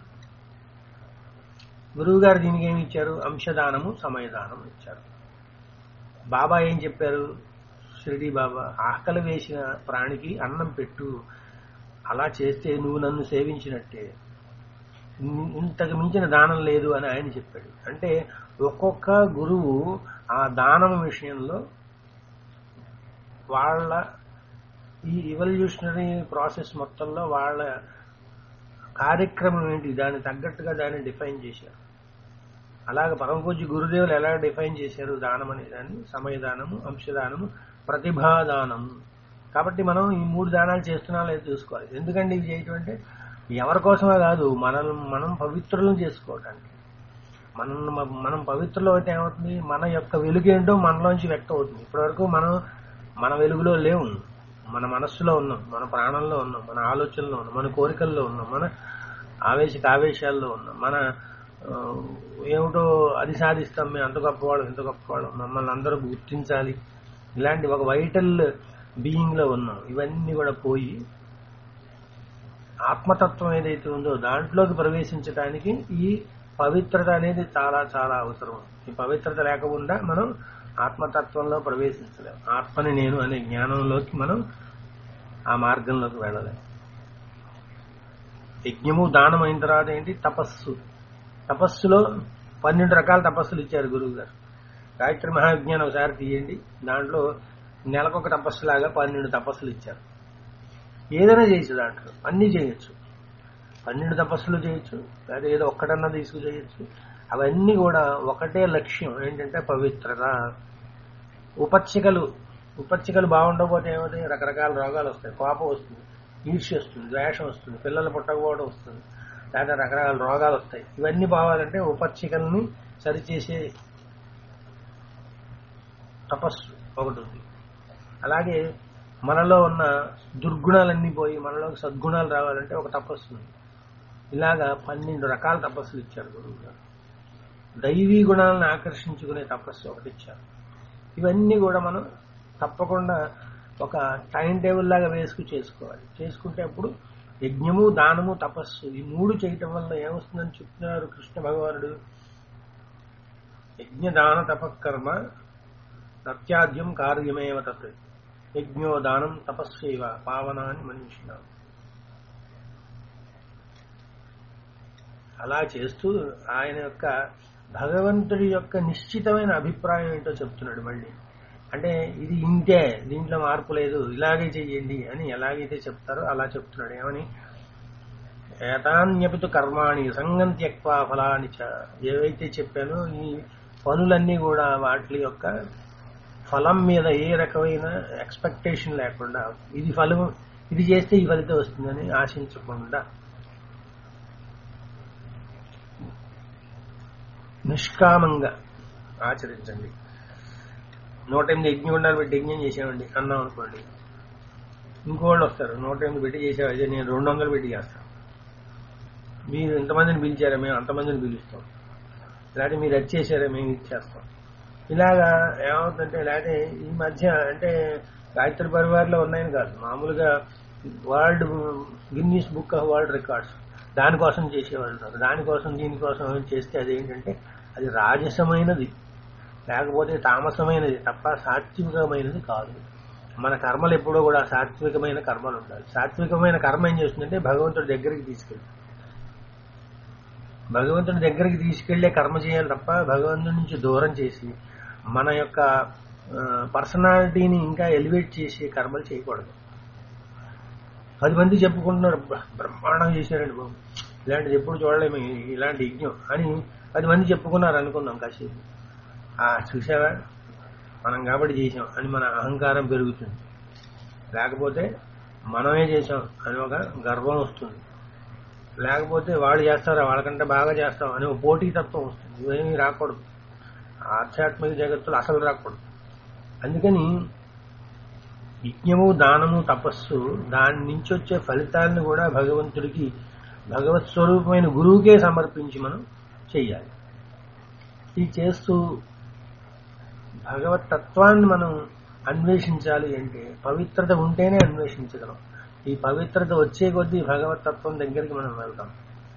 గురువు గారు దీనికి ఏమి ఇచ్చారు అంశదానము సమయదానం ఇచ్చారు బాబా ఏం చెప్పారు షిరిడి బాబా ఆకలి వేసిన ప్రాణికి అన్నం పెట్టు అలా చేస్తే నువ్వు నన్ను సేవించినట్టే ఇన్- ఇంతకు మించిన దానం లేదు అని ఆయన చెప్పాడు అంటే ఒక్కొక్క గురువు ఆ దానం విషయంలో వాళ్ళ ఈ ఇవల్యూషనరీ ప్రాసెస్ మొత్తంలో వాళ్ళ కార్యక్రమం ఏంటి దానికి తగ్గట్టుగా దాన్ని డిఫైన్ చేశారు అలాగే పరమపూజ్య గురుదేవులు ఎలా డిఫైన్ చేశారు దానం అనే దాన్ని సమయదానము అంశదానము ప్రతిభాదానము కాబట్టి మనం ఈ మూడు దానాలు చేస్తున్నా లేదో చూసుకోవాలి ఎందుకంటే ఇవి చేయటం అంటే ఎవరి కోసమే కాదు మనం మనం పవిత్రులను చేసుకోవటానికి మనం మనం పవిత్రలో అయితే ఏమవుతుంది మన యొక్క వెలుగు ఏంటో మనలోంచి వ్యక్తం అవుతుంది ఇప్పటివరకు మనం మన వెలుగులో లేవు మన మనస్సులో ఉన్నాం మన ప్రాణంలో ఉన్నాం మన ఆలోచనలో ఉన్నాం మన కోరికల్లో ఉన్నాం మన ఆవేశక ఆవేశాల్లో ఉన్నాం మన ఆ, ఏమిటో అది సాధిస్తాం మేము అంత గొప్పవాళ్ళం ఇంత గొప్పవాళ్ళం మమ్మల్ని అందరూ గుర్తించాలి ఇలాంటి ఒక వైటల్ బీయింగ్ లో ఉన్నాం ఇవన్నీ కూడా పోయి ఆత్మతత్వం ఏదైతే ఉందో దాంట్లోకి ప్రవేశించడానికి ఈ పవిత్రత అనేది చాలా చాలా అవసరం ఈ పవిత్రత లేకుండా మనం ఆత్మతత్వంలో ప్రవేశించలేం ఆత్మని నేను అనే జ్ఞానంలోకి మనం ఆ మార్గంలోకి వెళ్ళలేం యజ్ఞము దానం అయిన తర్వాత ఏంటి తపస్సు తపస్సులో పన్నెండు రకాల తపస్సులు ఇచ్చారు గురువు గారు గాయత్రి మహావిజ్ఞానం ఒకసారి తీయండి దాంట్లో నెలకొక తపస్సు లాగా పన్నెండు తపస్సులు ఇచ్చారు ఏదైనా చేయొచ్చు దాంట్లో అన్నీ చేయొచ్చు పన్నెండు తపస్సులు చేయొచ్చు లేదా ఏదో ఒక్కటన్నా తీసుకు చేయొచ్చు అవన్నీ కూడా ఒకటే లక్ష్యం ఏంటంటే పవిత్రత ఉపచ్చికలు ఉపచ్చికలు బాగుండకపోతే ఏమవుతాయి రకరకాల రోగాలు వస్తాయి కోపం వస్తుంది ఈర్ష్య వస్తుంది ద్వేషం వస్తుంది పిల్లలు పుట్టకపోవడం వస్తుంది లేదా రకరకాల రోగాలు వస్తాయి ఇవన్నీ బావాలంటే ఉపచ్చికల్ని సరిచేసే తపస్సు ఒకటి ఉంది అలాగే మనలో ఉన్న దుర్గుణాలన్నీ పోయి మనలో సద్గుణాలు రావాలంటే ఒక తపస్సు ఉంది ఇలాగా పన్నెండు రకాల తపస్సులు ఇచ్చారు గురువు గారు దైవీ గుణాలను ఆకర్షించుకునే తపస్సు ఒకటి ఇచ్చారు ఇవన్నీ కూడా మనం తప్పకుండా ఒక టైం టేబుల్ లాగా వేసుకు చేసుకోవాలి చేసుకుంటే అప్పుడు యజ్ఞము దానము తపస్సు ఈ మూడు చేయటం వల్ల ఏమొస్తుందని చెప్తున్నారు కృష్ణ భగవానుడు యజ్ఞ దాన తపకర్మ నత్యాద్యం కార్యమేవ తత్ యజ్ఞో దానం తపస్సేవ పావనాన్ని మనిషిన అలా చేస్తూ ఆయన యొక్క భగవంతుడి యొక్క నిశ్చితమైన అభిప్రాయం ఏంటో చెప్తున్నాడు మళ్ళీ అంటే ఇది ఇంతే దీంట్లో మార్పు లేదు ఇలాగే చెయ్యండి అని ఎలాగైతే చెప్తారో అలా చెప్తున్నాడు ఏమని ఏతాన్యపితు కర్మాణి సంగం త్యక్వా ఫలాని చ ఏవైతే చెప్పానో ఈ పనులన్నీ కూడా వాటి యొక్క ఫలం మీద ఏ రకమైన ఎక్స్పెక్టేషన్ లేకుండా ఇది ఫలం ఇది చేస్తే ఈ ఫలితం వస్తుందని ఆశించకుండా నిష్కామంగా ఆచరించండి నూట ఎనిమిది యజ్ఞగుండాలు పెట్టి యజ్ఞం చేసామండి అన్నాం అనుకోండి ఇంకోళ్ళు వస్తారు నూట ఎనిమిది పెట్టి చేసావు అదే నేను రెండు వందలు పెట్టి చేస్తాను మీరు ఎంతమందిని పిలిచారా మేము అంతమందిని పిలుస్తాం లేకపోతే మీరు అది చేశారా మేము ఇది చేస్తాం ఇలాగా ఏమవుతుందంటే లేకపోతే ఈ మధ్య అంటే గాయత్రి పరివార్లో ఉన్నాయని కాదు మామూలుగా world Guinness book of world records దానికోసం చేసేవాళ్ళు ఉన్నారు దానికోసం దీనికోసం చేస్తే అదేంటంటే అది రాజసమైనది లేకపోతే తామసమైనది తప్ప సాత్వికమైనది కాదు మన కర్మలు ఎప్పుడూ కూడా సాత్వికమైన కర్మలు ఉండాలి సాత్వికమైన కర్మ ఏం చేస్తుందంటే భగవంతుడి దగ్గరికి తీసుకెళ్ళి భగవంతుడి దగ్గరికి తీసుకెళ్లే కర్మ చేయాలి తప్ప భగవంతుడి నుంచి దూరం చేసి మన యొక్క పర్సనాలిటీని ఇంకా ఎలివేట్ చేసి కర్మలు చేయకూడదు పది మంది చెప్పుకుంటున్నారు "బ్ర- బ్రహ్మాండం చేశారండి బాబు ఇలాంటిది ఎప్పుడు చూడలేము ఈ- ఇలాంటి యజ్ఞం అని పది మంది చెప్పుకున్నారు అనుకున్నాం కాసేపు ఆ చూసావా మనం కాబట్టి చేసాం అని మన అహంకారం పెరుగుతుంది లేకపోతే మనమే చేసాం అని ఒక గర్వం వస్తుంది లేకపోతే వాళ్ళు చేస్తారా వాళ్ళకంటే బాగా చేస్తాం అని ఒక పోటీతత్వం వస్తుంది ఇవేమీ రాకూడదు ఆధ్యాత్మిక జగత్తులు అసలు రాకూడదు అందుకని యజ్ఞము దానము తపస్సు దాని నుంచి వచ్చే ఫలితాలను కూడా భగవంతుడికి భగవత్ స్వరూపమైన గురువుకే సమర్పించి మనం చెయ్యాలి ఇది చేస్తూ భగవత్ తత్వాన్ని మనం అన్వేషించాలి అంటే పవిత్రత ఉంటేనే అన్వేషించగలం ఈ పవిత్రత వచ్చే కొద్దీ భగవత్ తత్వం దగ్గరికి మనం వెళ్తాం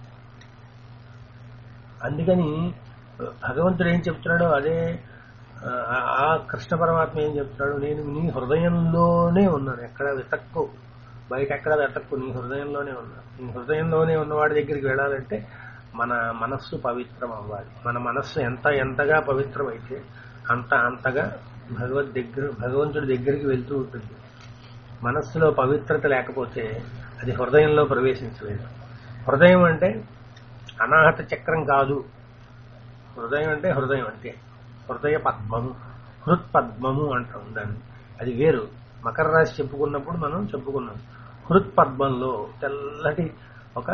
అందుకని భగవంతుడు ఏం చెప్తున్నాడో అదే ఆ ఆ కృష్ణ పరమాత్మ ఏం చెప్తున్నాడు నేను నీ హృదయంలోనే ఉన్నాను ఎక్కడ వెతక్కు బయట ఎక్కడ వెతక్కు నీ హృదయంలోనే ఉన్నాను నీ హృదయంలోనే ఉన్నవాడి దగ్గరికి వెళ్ళాలంటే మన మనస్సు పవిత్రం అవ్వాలి మన మనస్సు ఎంత ఎంతగా పవిత్రమైతే అంత అంతగా భగవద్ దగ్గర భగవంతుడి దగ్గరికి వెళ్తూ ఉంటుంది మనస్సులో పవిత్రత లేకపోతే అది హృదయంలో ప్రవేశించలేదు హృదయం అంటే అనాహత చక్రం కాదు హృదయం అంటే హృదయం అంతే హృదయ పద్మము హృత్ పద్మము అంటాం దాన్ని అది వేరు మకర రాశి చెప్పుకున్నప్పుడు మనం చెప్పుకున్నాం హృత్ పద్మంలో తెల్లటి ఒక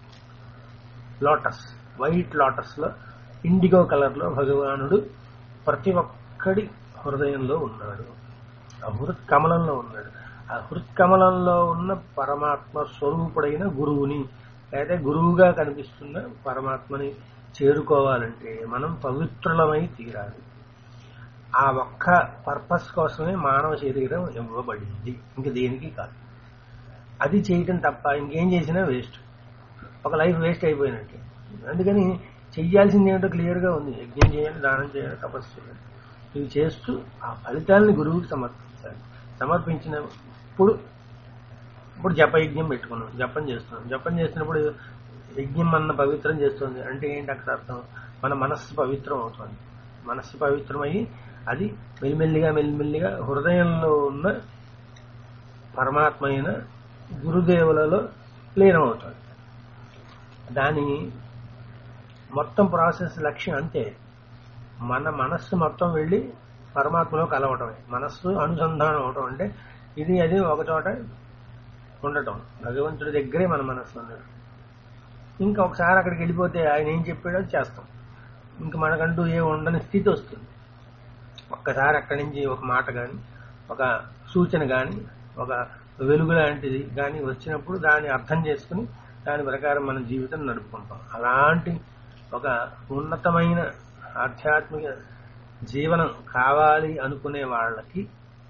లోటస్ వైట్ లోటస్ లో ఇండిగో కలర్ లో భగవానుడు ప్రతి ఒక్కడి హృదయంలో ఉన్నాడు ఆ హృత్ కమలంలో ఉన్నాడు ఆ హృత్ కమలంలో ఉన్న పరమాత్మ స్వరూపుడైన గురువుని లేదా గురువుగా కనిపిస్తున్న పరమాత్మని చేరుకోవాలంటే మనం పవిత్రులమై తీరాలి ఆ ఒక్క పర్పస్ కోసమే మానవ శరీరం ఇవ్వబడింది ఇంక దేనికి కాదు అది చేయటం తప్ప ఇంకేం చేసినా వేస్ట్ ఒక లైఫ్ వేస్ట్ అయిపోయినట్టు అందుకని చెయ్యాల్సింది ఏంటో క్లియర్గా ఉంది యజ్ఞం చేయాలి దానం చేయాలి తపస్సు చేయాలి ఇవి చేస్తూ ఆ ఫలితాలను గురువుకి సమర్పించాలి సమర్పించినప్పుడు ఇప్పుడు జపయజ్ఞం పెట్టుకున్నాం జపం చేస్తున్నాం జపం చేసినప్పుడు యజ్ఞం అన్న పవిత్రం చేస్తుంది అంటే ఏంటి అక్కడ అర్థం మన మనస్సు పవిత్రం అవుతుంది మనస్సు పవిత్రమయ్యి అది మెల్లిమెల్లిగా మెల్లిమెల్లిగా హృదయంలో ఉన్న పరమాత్మ అయిన గురుదేవులలో లీనమవుతుంది దాని మొత్తం ప్రాసెస్ లక్ష్యం అంతే మన మనస్సు మొత్తం వెళ్ళి పరమాత్మలో కలవటమే మనస్సు అనుసంధానం అవటం అంటే ఇది అది ఒక చోట ఉండటం భగవంతుడి దగ్గరే మన మనస్సు ఉండడం ఇంకా ఒకసారి అక్కడికి వెళ్ళిపోతే ఆయన ఏం చెప్పాడో అది చేస్తాం ఇంకా మనకంటూ ఏ ఉండని స్థితి వస్తుంది ఒక్కసారి అక్కడి నుంచి ఒక మాట కానీ ఒక సూచన కానీ ఒక వెలుగు లాంటిది కానీ వచ్చినప్పుడు దాన్ని అర్థం చేసుకుని దాని ప్రకారం మన జీవితం నడుపుకుంటాం అలాంటి ఒక ఉన్నతమైన ఆధ్యాత్మిక జీవనం కావాలి అనుకునే వాళ్ళకి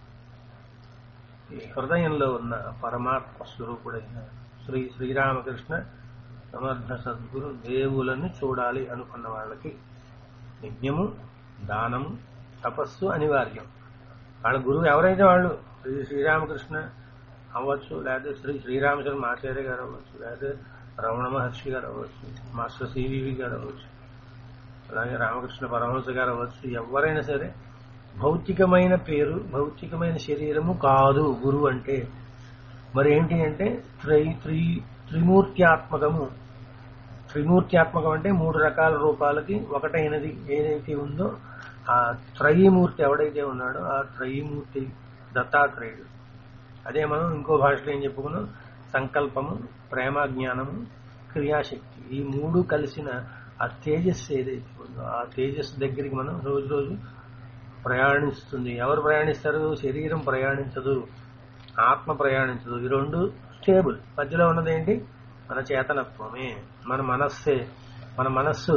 ఈ హృదయంలో ఉన్న పరమాత్మ స్వరూపుడైన శ్రీ శ్రీరామకృష్ణ సమర్థ సద్గురు దేవులని చూడాలి అనుకున్న వాళ్ళకి యజ్ఞము దానము తపస్సు అనివార్యం వాళ్ళ గురువు ఎవరైతే వాళ్ళు శ్రీ శ్రీరామకృష్ణ అవ్వచ్చు లేకపోతే శ్రీ శ్రీరామచంద్ర ఆచార్య గారు అవ్వచ్చు లేకపోతే రమణ మహర్షి గారు అవ్వచ్చు మాస్టర్ సివివి గారు అవ్వచ్చు అలాగే రామకృష్ణ పరమహంస గారు అవ్వచ్చు ఎవరైనా సరే భౌతికమైన పేరు భౌతికమైన శరీరము కాదు గురువు అంటే మరి ఏంటి అంటే త్రై త్రి త్రిమూర్త్యాత్మకము త్రిమూర్త్యాత్మకం అంటే మూడు రకాల రూపాలకి ఒకటైనది ఏదైతే ఉందో ఆ త్రయీమూర్తి ఎవడైతే ఉన్నాడో ఆ త్రయీమూర్తి దత్తాత్రేయుడు అదే మనం ఇంకో భాషలో ఏం చెప్పుకున్నాం సంకల్పము ప్రేమ జ్ఞానము క్రియాశక్తి ఈ మూడు కలిసిన ఆ తేజస్సు ఏదైతే ఉందో ఆ తేజస్సు దగ్గరికి మనం రోజు రోజు ప్రయాణిస్తుంది ఎవరు ప్రయాణిస్తారు శరీరం ప్రయాణించదు ఆత్మ ప్రయాణించదు ఈ రెండు స్టేబుల్ మధ్యలో ఉన్నది ఏంటి మన చేతనత్వమే మన మనస్సే మన మనస్సు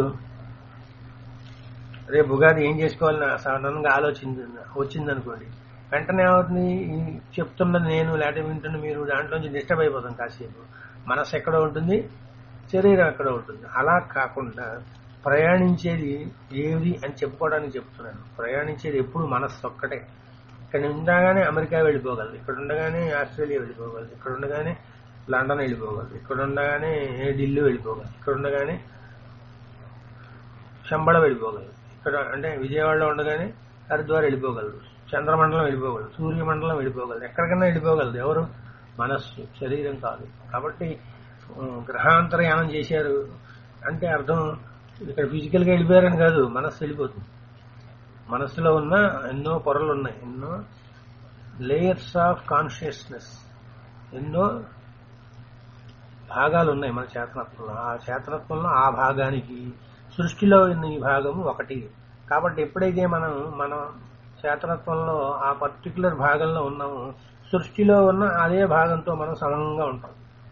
రేపు ఉగాది ఏం చేసుకోవాలని సాధారణంగా ఆలోచించి వచ్చిందనుకోండి వెంటనే ఏమవుతుంది ఈ చెప్తున్నది నేను లేకపోతే వింటున్న మీరు దాంట్లోంచి డిస్టర్బ్ అయిపోతాం కాసేపు మనస్సు ఎక్కడ ఉంటుంది శరీరం ఎక్కడ ఉంటుంది అలా కాకుండా ప్రయాణించేది ఏది అని చెప్పుకోవడానికి చెప్తున్నాను ప్రయాణించేది ఎప్పుడు మనస్సు ఒక్కటే ఇక్కడ ఉండగానే అమెరికా వెళ్ళిపోగలదు ఇక్కడ ఉండగానే ఆస్ట్రేలియా వెళ్ళిపోగలదు ఇక్కడ ఉండగానే లండన్ వెళ్ళిపోగలదు ఇక్కడ ఉండగానే ఢిల్లీ వెళ్ళిపోగలదు ఇక్కడ ఉండగానే శంబళ వెళ్ళిపోగలదు ఇక్కడ అంటే విజయవాడలో ఉండగానే హరిద్వార్ వెళ్ళిపోగలదు చంద్రమండలం వెళ్ళిపోగలదు సూర్యమండలం వెళ్ళిపోగలదు ఎక్కడికైనా వెళ్ళిపోగలదు ఎవరు మనస్సు శరీరం కాదు కాబట్టి ఉమ్, గ్రహాంతరయానం చేశారు అంటే అర్థం ఇక్కడ ఫిజికల్ గా వెళ్ళిపోయారని కాదు మనస్సు వెళ్ళిపోతుంది మనస్సులో ఉన్న ఎన్నో పొరలు ఉన్నాయి ఎన్నో లేయర్స్ ఆఫ్ కాన్షియస్నెస్ ఎన్నో భాగాలు ఉన్నాయి మన చేతనత్వంలో ఆ చేతనత్వంలో ఆ భాగానికి సృష్టిలో ఉన్న ఈ భాగము ఒకటి కాబట్టి ఎప్పుడైతే మనం మన చేతనత్వంలో ఆ పర్టికులర్ భాగంలో ఉన్నామో సృష్టిలో ఉన్న అదే భాగంతో మనం సమంగా ఉంటాం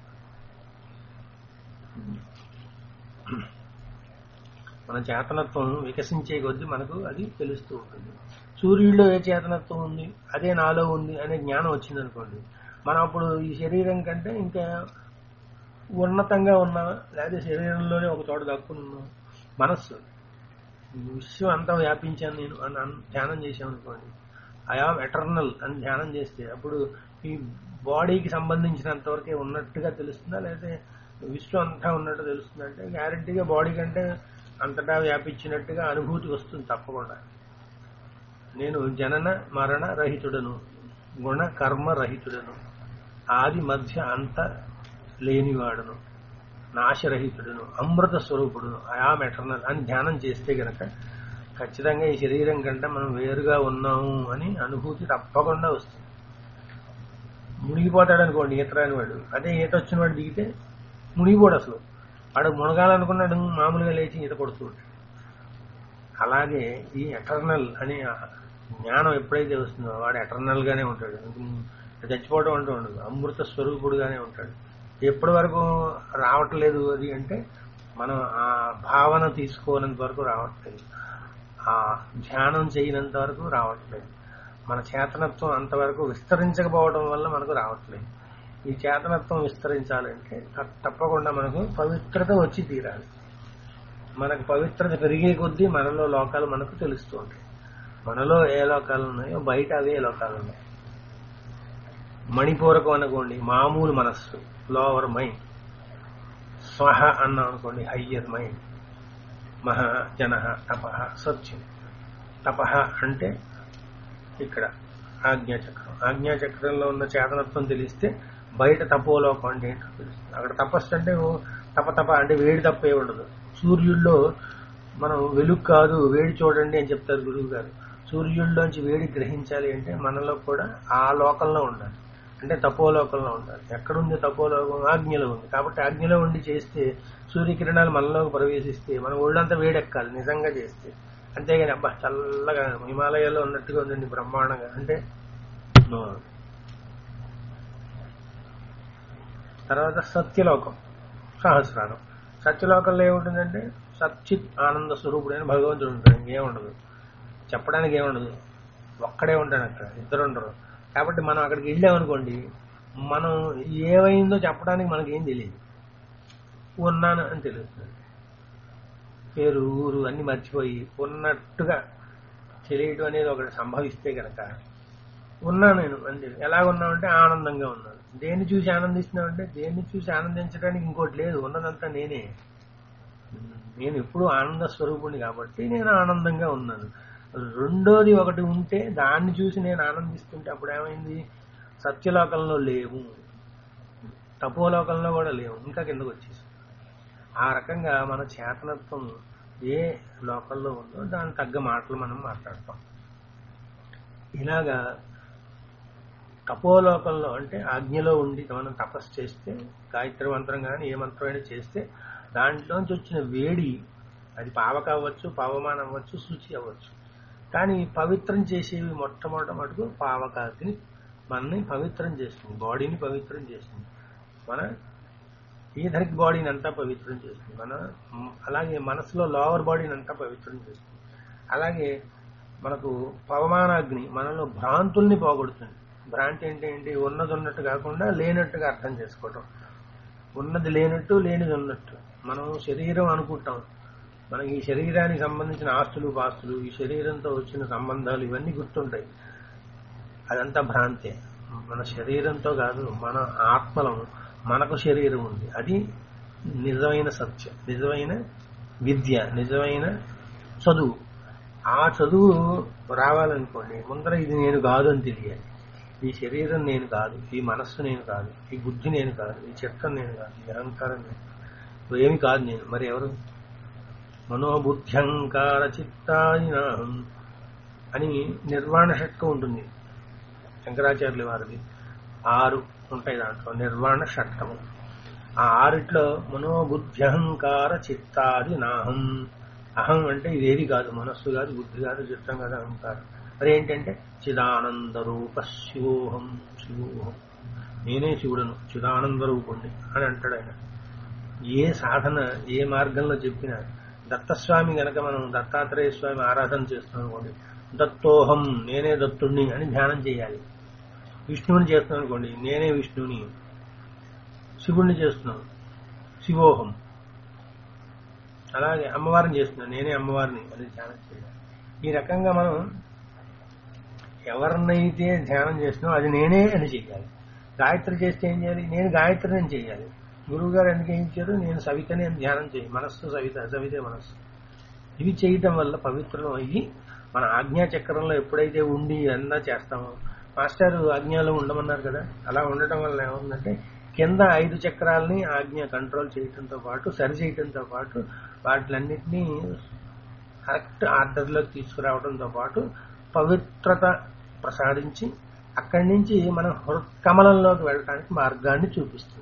మన చేతనత్వం వికసించే కొద్దీ మనకు అది తెలుస్తూ ఉంటుంది సూర్యుడిలో ఏ చేతనత్వం ఉంది అదే నాలో ఉంది అనే జ్ఞానం వచ్చింది అనుకోండి మనం అప్పుడు ఈ శరీరం కంటే ఇంకా ఉన్నతంగా ఉన్నామా లేదా శరీరంలోనే ఒక చోట దక్కుని ఉన్నాం మనస్సు విశ్వం అంతా వ్యాపించాను నేను అని అన్- ధ్యానం చేశామనుకోండి ఐఆమ్ ఎటర్నల్ అని ధ్యానం చేస్తే అప్పుడు ఈ బాడీకి సంబంధించినంత వరకే ఉన్నట్టుగా తెలుస్తుందా లేకపోతే విశ్వం అంతా ఉన్నట్టు తెలుస్తుందా అంటే గ్యారంటీగా బాడీ కంటే అంతటా వ్యాపించినట్టుగా అనుభూతి వస్తుంది తప్పకుండా నేను జనన మరణ రహితుడను గుణ కర్మ రహితుడను ఆది మధ్య అంత లేనివాడును నాశరహితుడును అమృత స్వరూపుడును ఐఆమ్ ఎటర్నల్ అని ధ్యానం చేస్తే గనక ఖచ్చితంగా ఈ శరీరం కంటే మనం వేరుగా ఉన్నాము అని అనుభూతి తప్పకుండా వస్తుంది మునిగిపోతాడు అనుకోండి ఈత రాని వాడు అదే ఈత వచ్చిన వాడు దిగితే మునిగిపోడు అసలు వాడు మునగాలనుకున్నాడు మామూలుగా లేచి ఈత కొడుతూ ఉంటాడు అలాగే ఈ ఎటర్నల్ అనే ఆ జ్ఞానం ఎప్పుడైతే వస్తుందో వాడు ఎటర్నల్ గానే ఉంటాడు చచ్చిపోవడం అంటూ ఉండదు అమృత స్వరూపుడుగానే ఉంటాడు ఎప్పటి వరకు రావట్లేదు అది అంటే మనం ఆ భావన తీసుకోనంత వరకు రావట్లేదు ఆ ధ్యానం చేయనంత వరకు రావట్లేదు మన చేతనత్వం అంతవరకు విస్తరించకపోవడం వల్ల మనకు రావట్లేదు ఈ చేతనత్వం విస్తరించాలంటే త- తప్పకుండా మనకు పవిత్రత వచ్చి తీరాలి మనకు పవిత్రత పెరిగే కొద్దీ మనలో లోకాలు మనకు తెలుస్తూ ఉంటాయి మనలో ఏ లోకాలు ఉన్నాయో బయట అవే లోకాలు ఉన్నాయి మణిపూరకం అనుకోండి మామూలు మనస్సు లోవర్ మైండ్ స్వహ అన్నాం అనుకోండి హయ్యర్ మైండ్ మహ జన తప సత్యం తప అంటే ఇక్కడ ఆజ్ఞాచక్రం ఆజ్ఞాచక్రంలో ఉన్న చేతనత్వం తెలిస్తే బయట తపోలోకం అంటే ఏంటో తెలుస్తుంది అక్కడ తపస్సు అంటే ఓ తప తప అంటే వేడి తప్పే ఉండదు సూర్యుల్లో మనం వెలుగు కాదు వేడి చూడండి అని చెప్తారు గురువు గారు సూర్యుల్లోంచి వేడి గ్రహించాలి అంటే మనలో కూడా ఆ లోకంలో ఉండాలి అంటే తపోలోకంలో ఉండాలి ఎక్కడుంది తపోలోకం ఆజ్ఞలో ఉంది కాబట్టి ఆజ్ఞలో ఉండి చేస్తే సూర్యకిరణాలు మనలోకి ప్రవేశిస్తే మన ఒళ్ళంతా వేడెక్కాలి నిజంగా చేస్తే అంతేగాని అబ్బా చల్లగా హిమాలయాల్లో ఉన్నట్టుగా ఉందండి బ్రహ్మాండంగా అంటే no. తర్వాత సత్యలోకం సహస్రారం సత్యలోకంలో ఏముంటుందంటే సచ్చిత్ ఆనంద స్వరూపుడైన భగవంతుడు ఉంటాడు ఇంకేముండదు చెప్పడానికి ఏముండదు ఒక్కడే ఉంటాడు అక్కడ ఇద్దరు ఉండరు కాబట్టి మనం అక్కడికి వెళ్ళామనుకోండి మనం ఏమైందో చెప్పడానికి మనకేం తెలియదు ఉన్నాను అని తెలుస్తుంది పేరు ఊరు అన్ని మర్చిపోయి ఉన్నట్టుగా తెలియటం అనేది ఒకటి సంభవిస్తే కనుక ఉన్నా నేను అంటే ఎలా ఉన్నామంటే ఆనందంగా ఉన్నాను దేన్ని చూసి ఆనందిస్తున్నామంటే దేన్ని చూసి ఆనందించడానికి ఇంకోటి లేదు ఉన్నదంతా నేనే నేను ఎప్పుడు ఆనంద స్వరూపుణ్ణి కాబట్టి నేను ఆనందంగా ఉన్నాను రెండోది ఒకటి ఉంటే దాన్ని చూసి నేను ఆనందిస్తుంటే అప్పుడు ఏమైంది సత్యలోకంలో లేవు తపోలోకంలో కూడా లేవు ఇంకా కిందకు వచ్చేసి ఆ రకంగా మన చేతనత్వం ఏ లోకంలో ఉందో దాని తగ్గ మాటలు మనం మాట్లాడతాం ఇలాగా తపోలోకంలో అంటే ఆజ్ఞలో ఉండి మనం తపస్సు చేస్తే గాయత్రి మంత్రం కానీ ఏ మంత్రం అయినా చేస్తే దాంట్లోంచి వచ్చిన వేడి అది పావక అవ్వచ్చు పవమానం అవ్వచ్చు శుచి అవ్వచ్చు కానీ పవిత్రం చేసేవి మొట్టమొదట మటుకు పావకాతిని మనని పవిత్రం చేస్తుంది బాడీని పవిత్రం చేస్తుంది మన ఈధరిక్ బాడీని అంతా పవిత్రం చేస్తుంది మన అలాగే మనసులో లోవర్ బాడీని అంతా పవిత్రం చేస్తుంది అలాగే మనకు పవమానాగ్ని మనలో భ్రాంతుల్ని పోగొడుతుంది భ్రాంతి అంటే ఏంటి ఉన్నది ఉన్నట్టు కాకుండా లేనట్టుగా అర్థం చేసుకోవటం ఉన్నది లేనట్టు లేనిది ఉన్నట్టు మనం శరీరం అనుకుంటాం మనకి ఈ శరీరానికి సంబంధించిన ఆస్తులు పాస్తులు ఈ శరీరంతో వచ్చిన సంబంధాలు ఇవన్నీ గుర్తుంటాయి అదంతా భ్రాంతే మన శరీరంతో కాదు మన ఆత్మలం మనకు శరీరం ఉంది అది నిజమైన సత్యం నిజమైన విద్య నిజమైన చదువు ఆ చదువు రావాలనుకోండి ముందర ఇది నేను కాదు అని తెలియాలి ఈ శరీరం నేను కాదు ఈ మనస్సు నేను కాదు ఈ బుద్ధి నేను కాదు ఈ చిత్తం నేను కాదు ఈ అహంకారం నేను ఏమి కాదు నేను మరి ఎవరు మనోబుద్ధ్యంకార చిత్తాదినాహం అని నిర్వాణ షట్కం ఉంటుంది శంకరాచార్యుల వారిది ఆరు ఉంటాయి దాంట్లో నిర్వాణ షట్కము ఆ ఆరిట్లో మనోబుద్ధ్యహంకార చిత్తాది నాహం అహం అంటే ఇదేది కాదు మనస్సు కాదు బుద్ధి కాదు చిత్తం కాదు అహంకారం మరి ఏంటంటే చిదానంద రూప శివోహం శివోహం నేనే శివుడను చిదానంద రూపుణ్ణి అని అంటాడు ఆయన ఏ సాధన ఏ మార్గంలో చెప్పినా దత్తస్వామి గనక మనం దత్తాత్రేయ స్వామి ఆరాధన చేస్తున్నాం అనుకోండి దత్తోహం నేనే దత్తుణ్ణి అని ధ్యానం చేయాలి విష్ణువుని చేస్తున్నాం అనుకోండి నేనే విష్ణువుని శివుణ్ణి చేస్తున్నాం శివోహం అలాగే అమ్మవారిని చేస్తున్నాను నేనే అమ్మవారిని అని ధ్యానం చేయాలి ఈ రకంగా మనం ఎవరినైతే ధ్యానం చేస్తున్నామో అది నేనే అని చేయాలి గాయత్రి చేస్తే ఏం చేయాలి నేను గాయత్రిని అని చేయాలి గురువు గారు ఎందుకు ఏం ఇచ్చారు నేను సవితని అని ధ్యానం చేయి మనస్సు సవిత సవితే మనస్సు ఇవి చేయటం వల్ల పవిత్రం అయ్యి మన ఆజ్ఞా చక్రంలో ఎప్పుడైతే ఉండి అందా చేస్తామో మాస్టర్ ఆజ్ఞలో ఉండమన్నారు కదా అలా ఉండటం వల్ల ఏముందంటే కింద ఐదు చక్రాలని ఆజ్ఞ కంట్రోల్ చేయటంతో పాటు సరి చేయటంతో పాటు వాటిలన్నింటినీ కరెక్ట్ ఆర్డర్లోకి తీసుకురావడంతో పాటు పవిత్రత ప్రసాదించి అక్కడి నుంచి మనం హృత్కమలంలోకి వెళ్ళడానికి మార్గాన్ని చూపిస్తుంది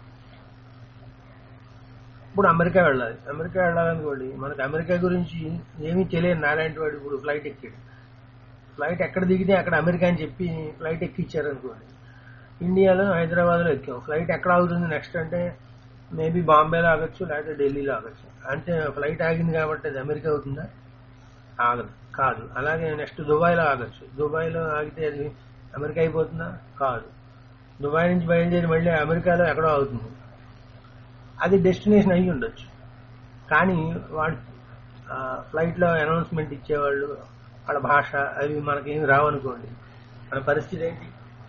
ఇప్పుడు అమెరికా వెళ్ళాలి అమెరికా వెళ్ళాలనుకోండి మనకి అమెరికా గురించి ఏమీ తెలియదు నాలాంటి వాడు ఇప్పుడు ఫ్లైట్ ఎక్కాడు ఫ్లైట్ ఎక్కడ దిగితే అక్కడ అమెరికా అని చెప్పి ఫ్లైట్ ఎక్కిచ్చారు అనుకోండి ఇండియాలో హైదరాబాద్లో ఎక్కాం ఫ్లైట్ ఎక్కడ ఆగుతుంది నెక్స్ట్ అంటే మేబీ బాంబేలో ఆగొచ్చు లేకపోతే ఢిల్లీలో ఆగొచ్చు అంటే ఫ్లైట్ ఆగింది కాబట్టి అది అమెరికా అవుతుందా ఆగదు కాదు అలాగే నెక్స్ట్ దుబాయ్లో ఆగొచ్చు దుబాయ్లో ఆగితే అది అమెరికా అయిపోతుందా కాదు దుబాయ్ నుంచి బయలుదేరి మళ్ళీ అమెరికాలో ఎక్కడో అవుతుంది అది డెస్టినేషన్ అయి ఉండొచ్చు కానీ వాడు ఫ్లైట్లో అనౌన్స్మెంట్ ఇచ్చేవాళ్ళు వాళ్ళ భాష అవి మనకేమి రావనుకోండి మన పరిస్థితి ఏంటి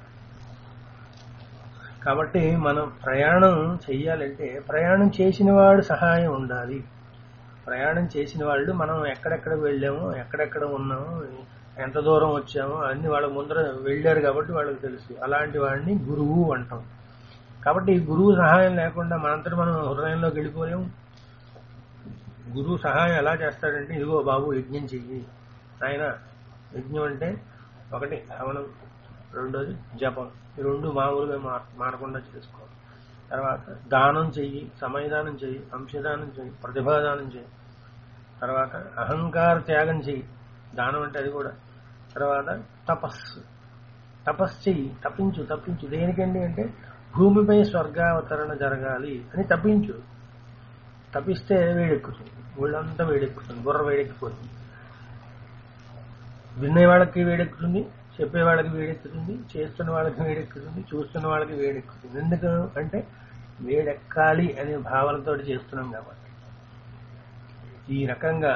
కాబట్టి మనం ప్రయాణం చెయ్యాలంటే ప్రయాణం చేసిన వాడు సహాయం ఉండాలి ప్రయాణం చేసిన వాళ్ళు మనం ఎక్కడెక్కడ వెళ్ళాము ఎక్కడెక్కడ ఉన్నాము ఎంత దూరం వచ్చామో అన్ని వాళ్ళ ముందర వెళ్ళారు కాబట్టి వాళ్ళకి తెలుసు అలాంటి వాడిని గురువు అంటాం కాబట్టి ఈ గురువు సహాయం లేకుండా మనంతటి మనం హృదయంలోకి వెళ్ళిపోలేము గురువు సహాయం ఎలా చేస్తాడంటే ఇదిగో బాబు యజ్ఞం చెయ్యి ఆయన యజ్ఞం అంటే ఒకటి హవనం రెండోది జపం ఈ రెండు మామూలుగా మా- మానకుండా చేసుకోవాలి తర్వాత దానం చెయ్యి సమయదానం చెయ్యి అంశదానం చెయ్యి ప్రతిభాదానం చెయ్యి తర్వాత అహంకార త్యాగం చెయ్యి దానం అంటే అది కూడా తర్వాత తపస్సు తపస్సు చెయ్యి తప్పించు తప్పించు దేనికండి అంటే భూమిపై స్వర్గావతరణ జరగాలి అని తప్పించు తప్పిస్తే వేడెక్కుతుంది ఒళ్ళంతా వేడెక్కుతుంది బుర్ర వేడెక్కిపోతుంది వినే వాళ్ళకి వేడెక్కుతుంది చెప్పే వాళ్ళకి వేడెక్కుతుంది చేస్తున్న వాళ్ళకి వేడెక్కుతుంది చూస్తున్న వాళ్ళకి వేడెక్కుతుంది ఎందుకు అంటే వేడెక్కాలి అనే భావనతో చేస్తున్నాం కాబట్టి ఈ రకంగా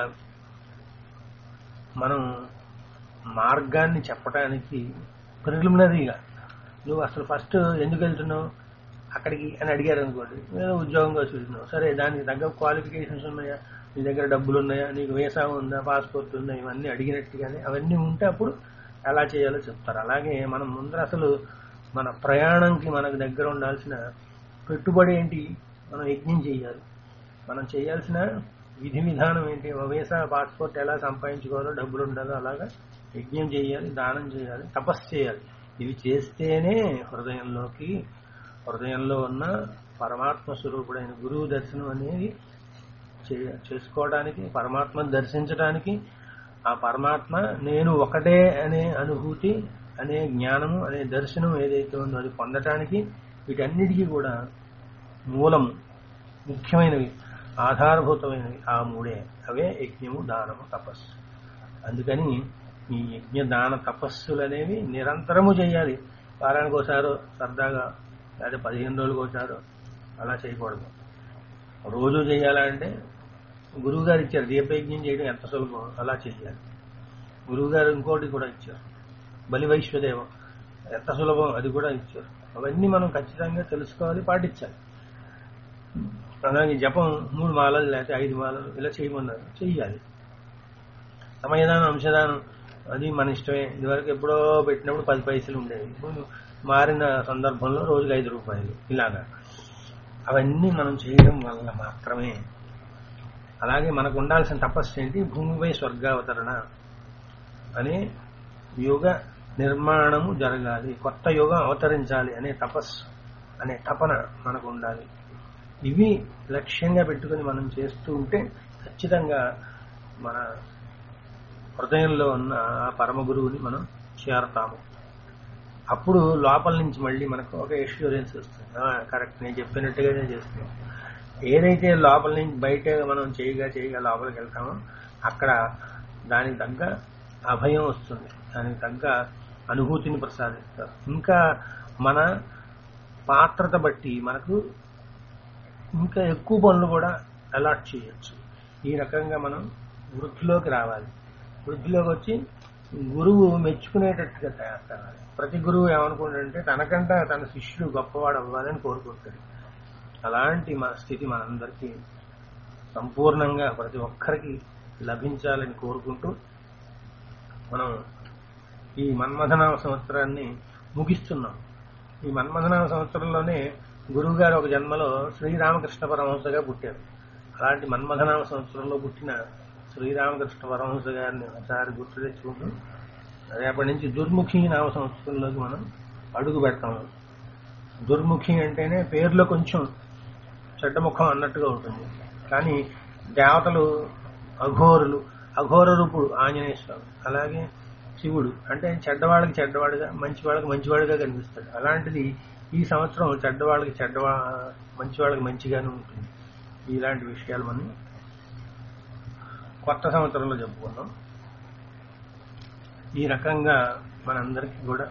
మనం మార్గాన్ని చెప్పడానికి ప్రిలిమినరీగా నువ్వు అసలు ఫస్ట్ ఎందుకు వెళ్తున్నావు అక్కడికి అని అడిగారు అనుకోండి ఏదో ఉద్యోగం కోసం వెళ్తున్నావు సరే దానికి తగ్గ క్వాలిఫికేషన్స్ ఉన్నాయా నీ దగ్గర డబ్బులు ఉన్నాయా నీకు వీసా ఉందా పాస్పోర్ట్ ఉందా ఇవన్నీ అడిగినట్టుగానే అవన్నీ ఉంటే అప్పుడు ఎలా చేయాలో చెప్తారు అలాగే మనం ముందర అసలు మన ప్రయాణంకి మనకు దగ్గర ఉండాల్సిన పెట్టుబడి ఏంటి మనం యజ్ఞం చేయాలి మనం చేయాల్సిన విధి విధానం ఏంటి ఒక వీసా పాస్పోర్ట్ ఎలా సంపాదించుకోవాలో డబ్బులు ఉండాలో అలాగా యజ్ఞం చేయాలి దానం చేయాలి తపస్సు చేయాలి ఇవి చేస్తేనే హృదయంలోకి హృదయంలో ఉన్న పరమాత్మ స్వరూపుడైన గురువు దర్శనం అనేది చే- చేసుకోవడానికి పరమాత్మను దర్శించడానికి ఆ పరమాత్మ నేను ఒకటే అనే అనుభూతి అనే జ్ఞానము అనే దర్శనం ఏదైతే ఉందో అది పొందటానికి వీటన్నిటికీ కూడా మూలము ముఖ్యమైనవి ఆధారభూతమైనవి ఆ మూడే అవే యజ్ఞము దానము తపస్సు అందుకని ఈ యజ్ఞ దాన తపస్సులు అనేవి నిరంతరము చేయాలి వారానికి ఒకసారో సరదాగా లేదా పదిహేను రోజులకు ఒకసారో అలా చేయకూడదు రోజు చేయాలంటే గురువు గారు ఇచ్చారు దీపయజ్ఞం చేయడం ఎంత సులభం అలా చేయాలి గురువు గారు ఇంకోటి కూడా ఇచ్చారు బలి వైశ్వదేవం ఎంత సులభం అది కూడా ఇచ్చారు అవన్నీ మనం ఖచ్చితంగా తెలుసుకోవాలి పాటించాలి అలాగే జపం మూడు మాలలు లేకపోతే ఐదు మాలలు ఇలా చేయమన్నారు చెయ్యాలి సమయదానం అంశదానం అది మన ఇష్టమే ఇదివరకు ఎప్పుడో పెట్టినప్పుడు పది పైసలు ఉండేవి ఇప్పుడు మారిన సందర్భంలో రోజుకి ఐదు రూపాయలు ఇలాగా అవన్నీ మనం చేయడం వల్ల మాత్రమే అలాగే మనకు ఉండాల్సిన తపస్సు ఏంటి భూమిపై స్వర్గావతరణ అనే యుగ నిర్మాణము జరగాలి కొత్త యుగం అవతరించాలి అనే తపస్సు అనే తపన మనకు ఉండాలి ఇవి లక్ష్యంగా పెట్టుకుని మనం చేస్తూ ఉంటే ఖచ్చితంగా మన హృదయంలో ఉన్న ఆ పరమ గురువుని మనం చేరతాము అప్పుడు లోపల నుంచి మళ్ళీ మనకు ఒక ఎష్యూరెన్స్ వస్తుంది కరెక్ట్ నేను చెప్పినట్టుగానే చేస్తున్నాం ఏదైతే లోపల నుంచి బయట మనం చేయగా చేయగా లోపలికి వెళ్తామో అక్కడ దానికి తగ్గ అభయం వస్తుంది దానికి తగ్గ అనుభూతిని ప్రసాదిస్తారు ఇంకా మన పాత్రత బట్టి మనకు ఇంకా ఎక్కువ పనులు కూడా అలాట్ చేయొచ్చు ఈ రకంగా మనం వృద్ధిలోకి రావాలి వృద్ధిలోకి వచ్చి గురువు మెచ్చుకునేటట్టుగా తయారు కావాలి ప్రతి గురువు ఏమనుకుంటాడంటే తనకంటే తన శిష్యుడు గొప్పవాడు అవ్వాలని కోరుకుంటాడు అలాంటి మన స్థితి మనందరికీ సంపూర్ణంగా ప్రతి ఒక్కరికి లభించాలని కోరుకుంటూ మనం ఈ మన్మథనామ సంవత్సరాన్ని ముగిస్తున్నాం ఈ మన్మథనామ సంవత్సరంలోనే గురువు గారు ఒక జన్మలో శ్రీరామకృష్ణ పరమహంసగా పుట్టారు అలాంటి మన్మథనామ సంవత్సరంలో పుట్టిన శ్రీరామకృష్ణ పరమహంస గారిని ఒకసారి గుర్తు తెచ్చుకుంటూ రేపటి నుంచి దుర్ముఖి నామ సంవత్సరంలోకి మనం అడుగు పెడతాము దుర్ముఖి అంటేనే పేరులో కొంచెం చెడ్డముఖం అన్నట్టుగా ఉంటుంది కానీ దేవతలు అఘోరులు అఘోర రూపుడు ఆంజనేయ స్వామి అలాగే శివుడు అంటే చెడ్డవాళ్ళకి చెడ్డవాడుగా మంచివాళ్ళకి మంచివాడుగా కనిపిస్తాడు అలాంటిది ఈ సంవత్సరం చెడ్డవాళ్ళకి చెడ్డవా మంచివాళ్ళకి మంచిగానే ఉంటుంది ఇలాంటి విషయాలు మనం కొత్త సంవత్సరంలో చెప్పుకున్నాం ఈ రకంగా మనందరికీ కూడా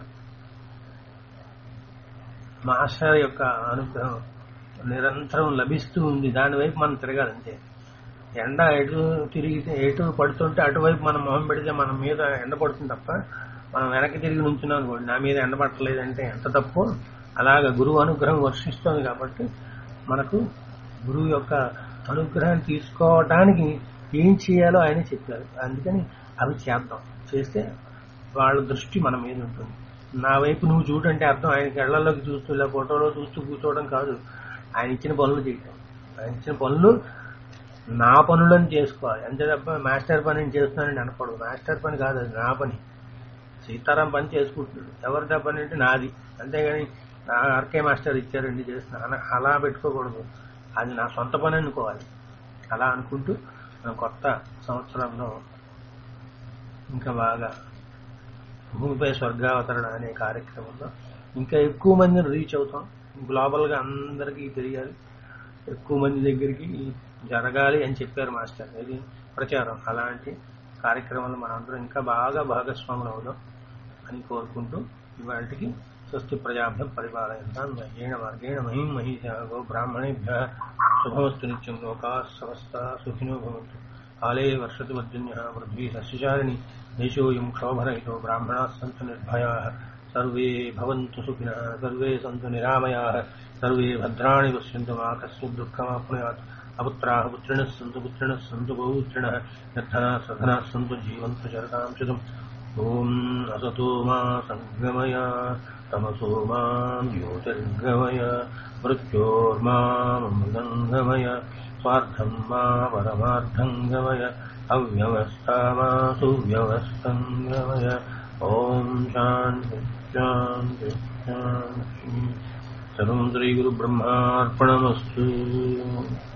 మాస్టర్ యొక్క అనుగ్రహం నిరంతరం లభిస్తూ ఉంది దాని వైపు మనం తిరగాలంతే ఎండ ఎటు తిరిగితే ఎటు పడుతుంటే అటువైపు మనం మొహం పెడితే మన మీద ఎండ పడుతుంది తప్ప మనం వెనక్కి తిరిగి నుంచున్నాం అనుకోండి నా మీద ఎండ పట్టలేదంటే ఎంత తప్పు అలాగ గురువు అనుగ్రహం వర్షిస్తోంది కాబట్టి మనకు గురువు యొక్క అనుగ్రహాన్ని తీసుకోవడానికి ఏం చేయాలో ఆయన చెప్పారు అందుకని అవి చేద్దాం చేస్తే వాళ్ళ దృష్టి మన మీద ఉంటుంది నా వైపు నువ్వు చూడంటే అర్థం ఆయన కళ్ళల్లోకి చూస్తూ ఇలా ఫోటోలో చూస్తూ కూర్చోవడం కాదు ఆయన ఇచ్చిన పనులు చేయటం ఆయన ఇచ్చిన పనులు నా పనులను చేసుకోవాలి అంతే తప్ప మాస్టర్ పని నేను చేస్తున్నానని అనకూడదు మాస్టర్ పని కాదు అది నా పని సీతారాం పని చేసుకుంటున్నాడు ఎవరిదా పని అంటే నాది అంతేగాని నా ఆర్కే మాస్టర్ ఇచ్చారండి చేస్తున్నా అన- అలా పెట్టుకోకూడదు అది నా సొంత పని అనుకోవాలి అలా అనుకుంటూ మనం కొత్త సంవత్సరంలో ఇంకా బాగా భూమిపై స్వర్గావతరణ అనే కార్యక్రమంలో ఇంకా ఎక్కువ మందిని రీచ్ అవుతాం గ్లోబల్ గా అందరికీ తెలియాలి ఎక్కువ మంది దగ్గరికి ఈ జరగాలి అని చెప్పారు మాస్టర్ ఇది ప్రచారం అలాంటి కార్యక్రమాలు మనందరం ఇంకా బాగా భాగస్వాములు అవుదాం అని కోరుకుంటూ ఇవాటికి స్వస్తి ప్రజాభ్యం పరిపాలయంతాం న్యాయేణ మార్గేణ మహిం మహిషా గో బ్రాహ్మణేభ్య శుభమస్తు నిత్యం లోకా సమస్త సుఖినో భవంతు కాలే వర్షతు వర్జన్య పృథ్వీ సస్యచారిణి దేశోయం క్షోభరహితో బ్రాహ్మణా సంతు నిర్భయా సర్వే భవంతు సుఖినः సర్వే సంతు నిరామయాः సర్వే భద్రాణి పశ్యంతు మా కశ్చిత్ దుఃఖమాప్నుయాత్ అపుత్రాः పుత్రిणः सन्तु पुत्रिणः सन्तु बहुपुत्रिणः निर्धनाः सधनाः सन्तु जीवन्तु शरदां शतम् ॐ असतो मा सङ्गमय तमसो मां ज्योतिर्गमय मृत्योर्मामृदङ्गमय स्वार्थं मा परमार्थङ्गमय अव्यवस्था मा सुव्यवस्थङ्गमय ॐ शान्ति शान्ति शान्ति सर्वं श्रीगुरुब्रह्मार्पणमस्तु